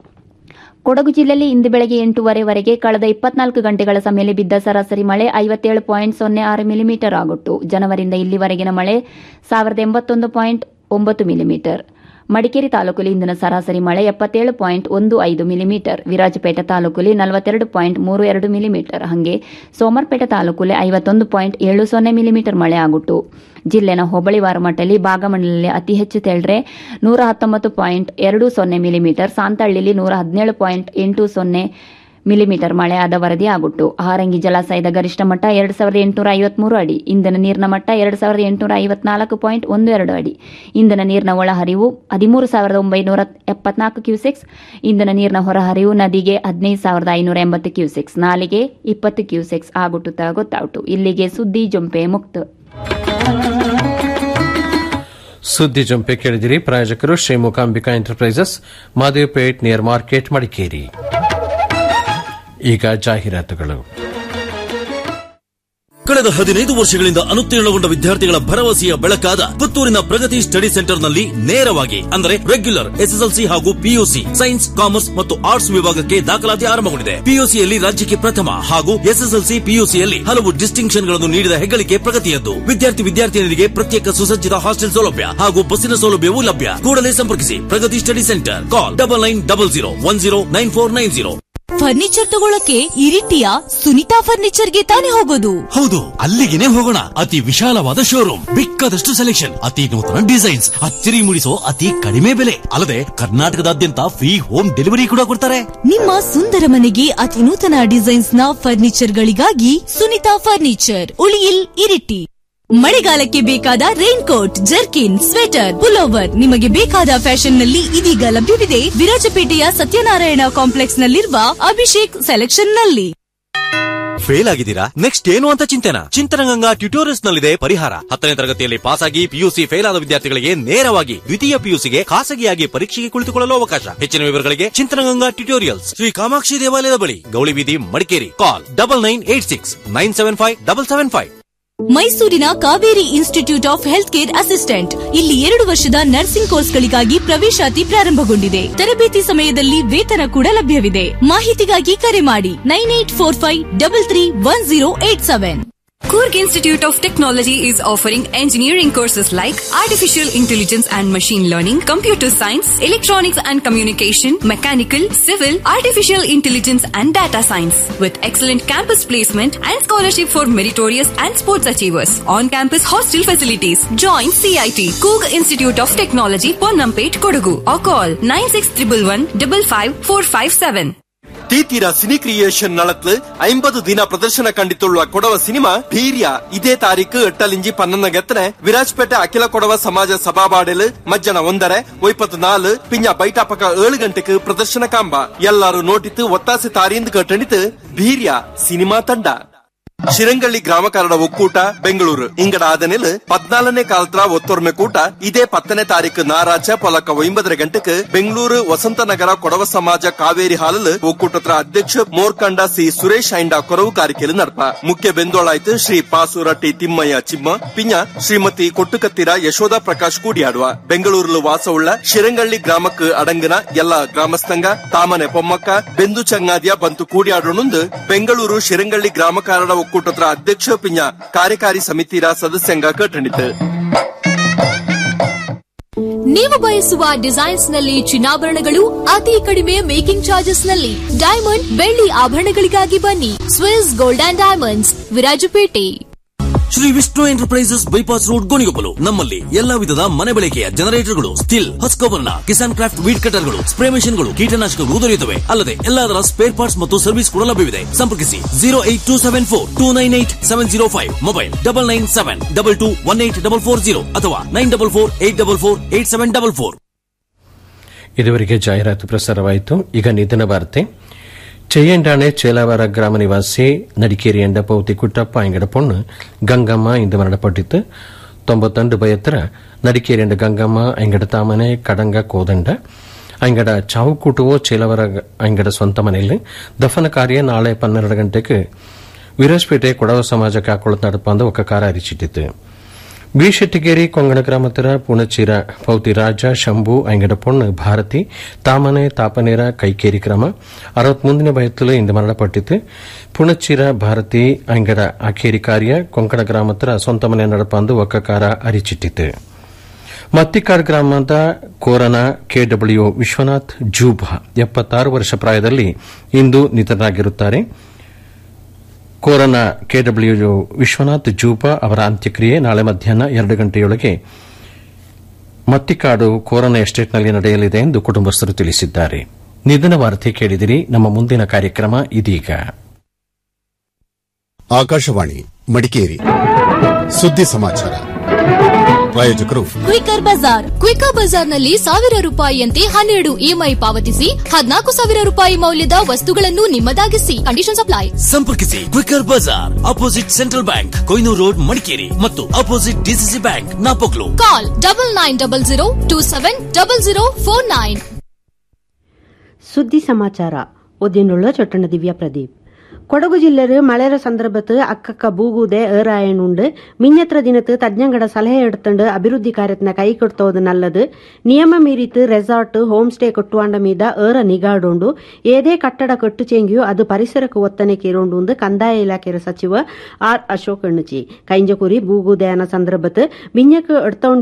ಕೊಡಗು ಜಿಲ್ಲೆಯಲ್ಲಿ ಇಂದು ಬೆಳಗ್ಗೆ ಎಂಟೂವರೆವರೆಗೆ ಕಳೆದ ಇಪ್ಪತ್ನಾಲ್ಕು ಗಂಟೆಗಳ ಸಮಯದಲ್ಲಿ ಬಿದ್ದ ಸರಾಸರಿ ಮಳೆ ಐವತ್ತೇಳು ಪಾಯಿಂಟ್ ಸೊನ್ನೆ ಆರು ಮಿಲಿಮೀಟರ್ ಆಗುಟ್ಟು ಜನವರಿಂದ ಇಲ್ಲಿವರೆಗಿನ ಮಳೆ ಸಾವಿರದ ಎಂಬತ್ತೊಂದು ಪಾಯಿಂಟ್ ಒಂಬತ್ತು ಮಿಲಿಮೀಟರ್ ಮಡಿಕೇರಿ ತಾಲೂಕಲ್ಲಿ ಇಂದಿನ ಸರಾಸರಿ ಮಳೆ ಎಪ್ಪತ್ತೇಳು ಪಾಯಿಂಟ್ ಒಂದು ಐದು ಮಿಲಿಮೀಟರ್ ವಿರಾಜಪೇಟೆ ತಾಲೂಕಲ್ಲಿ ನಲವತ್ತೆರಡು ಪಾಯಿಂಟ್ ಮೂರು ಎರಡು ಮಿಲಿಮೀಟರ್ ಹಾಗೆ ಸೋಮರ್ಪೇಟೆ ತಾಲೂಕಲ್ಲಿ ಐವತ್ತೊಂದು ಪಾಯಿಂಟ್ ಏಳು ಸೊನ್ನೆ ಮಿಲಿಮೀಟರ್ ಮಳೆ ಆಗುಟ್ಟು ಜಿಲ್ಲೆನ ಹೋಬಳಿ ವಾರಮಟ್ಟಲ್ಲಿ ಭಾಗಮಂಡಲಲ್ಲಿ ಅತಿ ಹೆಚ್ಚು ತೆಳ್ರೆ ನೂರ ಹತ್ತೊಂಬತ್ತು ಪಾಯಿಂಟ್ ಎರಡು ಸೊನ್ನೆ ಮಿಲಿಮೀಟರ್ ಸಾಂತಳ್ಳಿಲಿ ನೂರ ಹದಿನೇಳು ಪಾಯಿಂಟ್ ಎಂಟು ಸೊನ್ನೆ ಮಿಲಿಮೀಟರ್ ಮಳೆ ಆದ ವರದಿ ಆಗುಟ್ಟು ಹಾರಂಗಿ ಜಲಾಶಯದ ಗರಿಷ್ಠ ಮಟ್ಟ ಎರಡು ಸಾವಿರದ ಎಂಟುನೂರ ಐವತ್ಮೂರು ಅಡಿ ಇಂಧನ ನೀರಿನ ಮಟ್ಟ ಎರಡು ಸಾವಿರದ ಎಂಟುನೂರ ಐವತ್ನಾಲ್ಕು ಪಾಯಿಂಟ್ ಒಂದು ಎರಡು ಅಡಿ ಇಂಧನ ನೀರಿನ ಒಳಹರಿವು ಹದಿಮೂರು ಸಾವಿರದ ಒಂಬೈನೂರ ಎಪ್ಪತ್ನಾಲ್ಕು ಕ್ಯೂಸೆಕ್ಸ್ ಇಂಧನ ನೀರಿನ ಹೊರಹರಿವು ನದಿಗೆ ಹದಿನೈದು ಸಾವಿರದ ಐನೂರ ಎಂಬತ್ತು ಕ್ಯೂಸೆಕ್ಸ್ ನಾಲಿಗೆ ಇಪ್ಪತ್ತು ಕ್ಯೂಸೆಕ್ಸ್ ಆಗುಟ್ಟುತ್ತಾ ಗೊತ್ತಾಯಿತು ಇಲ್ಲಿಗೆ ಸುದ್ದಿ ಜೊಂಪೆ ಮುಕ್ತ ಸುದ್ದಿ ಜಂಪೆ ಕೇಳಿದಿರಿ ಪ್ರಾಯೋಜಕರು Shri Mookambika enterprises Madevpet near market Madikeri ಈಗ ಜಾಹೀರಾತುಗಳು ಕಳೆದ ಹದಿನೈದು ವರ್ಷಗಳಿಂದ ಅನುತ್ತೀರ್ಣಗೊಂಡ ವಿದ್ಯಾರ್ಥಿಗಳ ಭರವಸೆಯ ಬೆಳಕಾದ ಪುತ್ತೂರಿನ ಪ್ರಗತಿ ಸ್ಟಡಿ ಸೆಂಟರ್ನಲ್ಲಿ ನೇರವಾಗಿ ಅಂದರೆ ರೆಗ್ಯುಲರ್ ಎಸ್ಎಸ್ಎಲ್ಸಿ ಹಾಗೂ ಪಿಯುಸಿ ಸೈನ್ಸ್ ಕಾಮರ್ಸ್ ಮತ್ತು ಆರ್ಟ್ಸ್ ವಿಭಾಗಕ್ಕೆ ದಾಖಲಾತಿ ಆರಂಭಗೊಂಡಿದೆ ಪಿಯುಸಿಯಲ್ಲಿ ರಾಜ್ಯಕ್ಕೆ ಪ್ರಥಮ ಹಾಗೂ ಎಸ್ಎಸ್ಎಲ್ಸಿ ಪಿಯುಸಿಯಲ್ಲಿ ಹಲವು ಡಿಸ್ಟಿಂಕ್ಷನ್ ಗಳನ್ನು ನೀಡಿದ ಹೆಗ್ಗಳಿಕೆ ಪ್ರಗತಿಯದ್ದು ವಿದ್ಯಾರ್ಥಿ ವಿದ್ಯಾರ್ಥಿನಿಯರಿಗೆ ಪ್ರತ್ಯೇಕ ಸುಸಜ್ಜಿತ ಹಾಸ್ಟೆಲ್ ಸೌಲಭ್ಯ ಹಾಗೂ ಬಸ್ಸಿನ ಸೌಲಭ್ಯವೂ ಲಭ್ಯ ಕೂಡಲೇ ಸಂಪರ್ಕಿಸಿ Pragati study centre call double nine double zero one zero nine four nine zero furniture ತಗೊಳಕ್ಕೆ ಇರಿಟಿಯ ಸುನಿತಾ ಫರ್ನಿಚರ್ಗೆ ತಾನೇ ಹೋಗೋದು ಹೌದು ಅಲ್ಲಿಗೆನೆ ಹೋಗೋಣ ಅತಿ ವಿಶಾಲವಾದ ಶೋರೂಮ್ ಬೇಕಾದಷ್ಟು ಸೆಲೆಕ್ಷನ್ ಅತಿ ನೂತನ ಡಿಸೈನ್ಸ್ ಅಚ್ಚರಿ ಮೂಡಿಸೋ ಅತಿ ಕಡಿಮೆ ಬೆಲೆ ಅಲ್ಲದೆ ಕರ್ನಾಟಕದಾದ್ಯಂತ ಫ್ರೀ ಹೋಮ್ ಡೆಲಿವರಿ ಕೂಡ ಕೊಡ್ತಾರೆ ನಿಮ್ಮ ಸುಂದರ ಮನೆಗೆ ಅತಿ ನೂತನ ಡಿಸೈನ್ಸ್ ನ ಫರ್ನಿಚರ್ ಗಳಿಗಾಗಿ ಸುನಿತಾ ಫರ್ನಿಚರ್ ಉಳಿಯಿಲ್ ಇರಿಟಿ ಮಳೆಗಾಲಕ್ಕೆ ಬೇಕಾದ rain coat jerkin sweater pullover ನಿಮಗೆ ಬೇಕಾದ ಫ್ಯಾಷನ್ ನಲ್ಲಿ ಇದೀಗ ಲಭ್ಯವಿದೆ ವಿರಾಜಪೇಟೆಯ ಸತ್ಯನಾರಾಯಣ ಕಾಂಪ್ಲೆಕ್ಸ್ ನಲ್ಲಿರುವ ಅಭಿಷೇಕ್ ಸೆಲೆಕ್ಷನ್ ನಲ್ಲಿ ಫೇಲ್ ಆಗಿದ್ದೀರಾ ನೆಕ್ಸ್ಟ್ ಏನು ಅಂತ ಚಿಂತೆನ ಚಿಂತನಗಂಗಾ ಟ್ಯೂಟೋರಿಯಲ್ಸ್ ನಲ್ಲಿದೆ ಪರಿಹಾರ ಹತ್ತನೇ ತರಗತಿಯಲ್ಲಿ ಪಾಸ್ ಆಗಿ ಪಿಯುಸಿ ಫೇಲ್ ಆದ ವಿದ್ಯಾರ್ಥಿಗಳಿಗೆ ನೇರವಾಗಿ ದ್ವಿತೀಯ ಪಿಯುಸಿಗೆ ಖಾಸಗಿಯಾಗಿ ಪರೀಕ್ಷೆಗೆ ಕುಳಿತುಕೊಳ್ಳಲು ಅವಕಾಶ ಹೆಚ್ಚಿನ ವಿವರಗಳಿಗೆ ಚಿಂತನಗಂಗಾ ಟ್ಯೂಟೋರಿಯಲ್ಸ್ ಶ್ರೀ ಕಾಮಾಕ್ಷಿ ದೇವಾಲಯದ ಬಳಿ Gowli Beedi Madikeri call double nine eight six nine seven five double seven five ಮೈಸೂರಿನ Kaveri institute of health care assistant ಇಲ್ಲಿ ಎರಡು ವರ್ಷದ ನರ್ಸಿಂಗ್ ಕೋರ್ಸ್ಗಳಿಗಾಗಿ ಪ್ರವೇಶಾತಿ ಪ್ರಾರಂಭಗೊಂಡಿದೆ ತರಬೇತಿ ಸಮಯದಲ್ಲಿ ವೇತನ ಕೂಡ ಲಭ್ಯವಿದೆ ಮಾಹಿತಿಗಾಗಿ ಕರೆ ಮಾಡಿ nine eight four five double three one zero eight seven Kurg Institute of Technology is offering engineering courses like Artificial Intelligence and Machine Learning, Computer Science, Electronics and Communication, Mechanical, Civil, Artificial Intelligence and Data Science with excellent campus placement and scholarship for meritorious and sports achievers. On-campus hostel facilities. Join CIT, Kurg Institute of Technology, Ponampet, Kodagu or call 9611 Thithira cine creation ನಳತ್ಲು ಐಂಬದು ದಿನ ಪ್ರದರ್ಶನ ಕಂಡಿತುಳ್ಳ ಕೊಡವ ಸಿನಿಮಾ ಧೀರ್ಯ ಇದೇ ತಾರೀಕು ಎಟ್ಟಲಿಂಜಿ ಪನ್ನೊಂದಗೆತ್ತನೆ ವಿರಾಜ್ಪೇಟೆ ಅಖಿಲ ಕೊಡವ ಸಮಾಜ ಸಭಾಬಾಡೆಲು ಮಜ್ಜನ ಒಂದರೆ ಒಯ್ಪತ್ತು ನಾಲು ಪಿಂಜ ಬೈಟಾಪಕ ಏಳು ಗಂಟೆಗೆ ಪ್ರದರ್ಶನ ಕಾಂಬ ಎಲ್ಲಾರು ನೋಟಿತ್ತು ಒತ್ತಾಸೆ ತಾರಿಂದ ಕಟ್ಟಣಿತು ಧೀರ್ಯ ಸಿನಿಮಾ ತಂಡ ಶಿರಂಗಳ್ಳಿ ಗ್ರಾಮ ಕನ್ನಡ ಒಕ್ಕೂಟ ಬೆಂಗಳೂರು ಇಂಗಡ ಆದನೆಲ್ ಪದ್ನಾಲನೇ ಕಾಲತ್ರ ಒತ್ತೊರ್ಮೆ ಕೂಟ ಇದೇ ಪತ್ತನೇ ತಾರೀಕು ನಾರಾಚ ಪೊಲಕ ಒಂಬದರ ಗಂಟೆಗೆ ಬೆಂಗಳೂರು ವಸಂತ ನಗರ ಕೊಡವ ಸಮಾಜ ಕಾವೇರಿ ಹಾಲಲ್ ಒಕ್ಕೂಟತ್ರ ಅಧ್ಯಕ್ಷ ಮೋರ್ಕಂಡ ಸಿ ಸುರೇಶ್ ಐಂಡ ಕೊರವು ಕಾರಿಕೆಲು ನಡಪ ಮುಖ್ಯ ಬೆಂದೋಳಾಯ್ತು ಶ್ರೀ ಪಾಸೂರಟ್ಟಿ ತಿಮ್ಮಯ್ಯ ಚಿಮ್ಮ ಪಿಂಜ ಶ್ರೀಮತಿ ಕೊಟ್ಟುಕತ್ತಿರ ಯಶೋಧ ಪ್ರಕಾಶ್ ಕೂಡಿಯಾಡುವ ಬೆಂಗಳೂರು ವಾಸವುಳ್ಳ ಶಿರಂಗಳ್ಳಿ ಗ್ರಾಮಕ್ಕೆ ಅಡಂಗನ ಎಲ್ಲ ಗ್ರಾಮಸ್ಥಂಗ ತಾಮನೆ ಪೊಮ್ಮಕ್ಕ ಬೆಂದು ಚಂಗಾದಿಯ ಬಂತು ಕೂಡಿಯಾಡೋಣಂದು ಬೆಂಗಳೂರು ಶಿರಂಗಳ್ಳಿ ಗ್ರಾಮ ಕಾರಣ ಒಕ್ಕೂಟತ್ರ ಅಧ್ಯಕ್ಷ ಪಿಂಜ ಕಾರ್ಯಕಾರಿ ಸಮಿತಿರ ಸದಸ್ಯಂಗ ಕಟ್ಟಣಿತು ನೀವು ಬಯಸುವ ಡಿಸೈನ್ಸ್ ನಲ್ಲಿ ಚಿನ್ನಾಭರಣಗಳು ಅತಿ ಕಡಿಮೆ ಮೇಕಿಂಗ್ ಚಾರ್ಜಸ್ ನಲ್ಲಿ ಡೈಮಂಡ್ ಬೆಳ್ಳಿ ಆಭರಣಗಳಿಗಾಗಿ ಬನ್ನಿ ಸ್ವಿಸ್ ಗೋಲ್ಡ್ ಅಂಡ್ ಡೈಮಂಡ್ಸ್ ವಿರಾಜಪೇಟೆ Shri Vishnu enterprises bypass road Gonikoppal ನಮ್ಮಲ್ಲಿ ಎಲ್ಲಾ ವಿಧದ ಮನೆ ಬಳಕೆಯ ಜನರೇಟರ್ಗಳು Stihl Husqvarna Kisan Kraft weed ಕಟರ್ಗಳು ಸ್ಪ್ರೇ ಮೆಷಿನ್ಗಳು ಕೀಟನಾಶಕಗಳು ದೊರೆಯುತ್ತವೆ ಅಲ್ಲದೆ ಎಲ್ಲದರ ಸ್ಪೇರ್ ಪಾರ್ಟ್ಸ್ ಮತ್ತು ಸರ್ವಿಸ್ ಕೂಡ ಲಭ್ಯವಿದೆ ಸಂಪರ್ಕಿಸಿ zero eight two seven four two nine eight seven zero five mobile double nine seven double two one eight double four zero ಅಥವಾ nine double four eight double four eight seven double four ಇದುವರೆಗೆ ಜಾಹೀರಾತು ಪ್ರಸಾರವಾಯಿತು ಈಗ ನಿಧನ ವಾರ್ತೆ ಚೆಯ್ಯಂಡಾಣೆ ಚೇಲಾವರ ಗ್ರಾಮ ನಿವಾಸಿ ನಡಿಕೇರಿ ಎಂಡ ಪೌತಿ ಕುಟ್ಟಪ್ಪ ಎಂಗಡ ಪೊಣ್ಣು ಗಂಗಮ್ಮ ಇಂದು ಮರಣಪಟ್ಟಿತ್ತು ತೊಂಬತ್ತೊಂದು ಬಯತ್ತರ ನಡಿಕೇರಿ ಎಂಡ ಗಂಗಮ್ಮ ಎಂಗಡ ತಾಮನೆ ಕಡಂಗ ಕೋದಂಡ ಅಂಗಡ ಚಾವು ಕೂಟುವೋ ಚೇಲವರ ಅಂಗಡ ಸ್ವಂತ ಮನೆಯಲ್ಲಿ ದಫನ ಕಾರ್ಯ ನಾಳೆ ಪನ್ನೆರಡು ಗಂಟೆಗೆ ವಿರಾಜ್ಪೇಟೆ ಕೊಡವ ಸಮಾಜಕ್ಕೆ ಹಾಕೊಳ್ಳ ನಡಪಂದು ಒಕ್ಕ ಕಾರ ಅರಿಚಿಟ್ಟಿತ್ತು ಬಿ ಶೆಟ್ಟಿಗೇರಿ ಕೊಂಗಣ ಗ್ರಾಮತರ ಪುಣಚೀರ ಪೌತಿ ರಾಜ ಶಂಭು ಅಂಗಡ ಪೊಣ್ಣು ಭಾರತಿ ತಾಮನೆ ತಾಪನೇರ ಕೈಕೇರಿ ಕ್ರಮ ಅರವತ್ಮೂಂದನೇ ಬಯತ್ತಲು ಇಂದು ಮರಣಪಟ್ಟಿತ್ತು ಪುಣಚೀರ ಭಾರತಿ ಅಂಗಡ ಆಕೇರಿ ಕಾರ್ಯ ಕೊಂಕಣ ಗ್ರಾಮತರ ಸ್ವಂತ ಮನೆ ನಡಪಂದು ಒಕ್ಕಕಾರ ಅರಿಚಿಟ್ಟಿತು ಮತ್ತಿಕಾಡ್ ಗ್ರಾಮದ ಕೋರನ ಕೆಡಬ್ಲ್ಯೂ ವಿಶ್ವನಾಥ್ ಜೂಬಾ ಎಪ್ಪತ್ತಾರು ವರ್ಷ ಪ್ರಾಯದಲ್ಲಿ ಇಂದು ನಿಧನರಾಗಿರುತ್ತಾರೆ ಕೋರನ ಕೆಡಬ್ಲ್ಯೂ ವಿಶ್ವನಾಥ್ ಜೂಬಾ ಅವರ ಅಂತ್ಯಕ್ರಿಯೆ ನಾಳೆ ಮಧ್ಯಾಹ್ನ ಎರಡು ಗಂಟೆಯೊಳಗೆ ಮತ್ತಿಕಾಡು ಕೋರನ ಎಸ್ಟೇಟ್ನಲ್ಲಿ ನಡೆಯಲಿದೆ ಎಂದು ಕುಟುಂಬಸ್ಥರು ತಿಳಿಸಿದ್ದಾರೆ ನಿಧನ ವಾರ್ತೆ ಕೇಳಿದಿರಿ ನಮ್ಮ ಮುಂದಿನ ಕಾರ್ಯಕ್ರಮ ಇದೀಗ ಆಕಾಶವಾಣಿ ಮಡಿಕೇರಿ ಸುದ್ದಿ ಸಮಾಚಾರ ಪ್ರಾಯೋಜಕರು ಕ್ವಿಕರ್ ಬಜಾರ್ ಕ್ವಿಕರ್ ಬಜಾರ್ನಲ್ಲಿ ಸಾವಿರ ರೂಪಾಯಿಯಂತೆ ಹನ್ನೆರಡು ಇಎಂಐ ಪಾವತಿಸಿ ಹದಿನಾಲ್ಕು ಸಾವಿರ ರೂಪಾಯಿ ಮೌಲ್ಯದ ವಸ್ತುಗಳನ್ನು ನಿಮ್ಮದಾಗಿಸಿ ಕಂಡೀಷನ್ ಅಪ್ಲೈ ಸಂಪರ್ಕಿಸಿ Quicker Bazaar opposite Central Bank Koinur road Madikeri ಮತ್ತು opposite DCC bank Napoklu call double nine double zero two seven double zero four nine ಸುದ್ದಿ ಸಮಾಚಾರ ಓದಿನುಳ್ಳ ಚೊಟ್ಟಣ ದಿವ್ಯ ಪ್ರದೀಪ್ കൊടകു ജില്ലയിൽ മഴയുടെ സന്ദർഭത്ത് അക്കക്ക ഭൂകൂതെ ഏറായനുണ്ട് മിഞ്ഞത്ര ദിനത്ത് തജ്ഞങ്ങളുടെ സലഹೆ എടുത്തുണ്ട് ಅಭಿವೃದ್ಧಿ ಕಾರ್ಯತ್ನ ಕೈಕೊಡ್ತೋದು ನಲ್ಲದು ನಿಯಮ ಮೀರಿತು ರೆಸಾರ್ಟ್ ಹೋಮ್ ಸ್ಟೇ ಕೊಟ್ಟುವಾಂಡ ಮೀದ ಏರ ನಿಗಾಡೋಂಡು ಏದೇ ಕಟ್ಟಡ ಕಟ್ಟು ಚೆಂಗಿಯು ಅದು ಪರಿಸರಕ್ಕೆ ಒತ್ತನೆ ಕೇರೋಂಡು ಎಂದು ಕಂದಾಯ ಇಲಾಖೆಯ ಸಚಿವ ಆರ್ ಅಶೋಕ್ ಎಣ್ಣುಚಿ ಕೈಂಜಕುರಿ ಭೂಗುದಯನ ಸಂದರ್ಭತ್ ಮಿഞ്ഞക്ക് എടുത്തോണ്ട്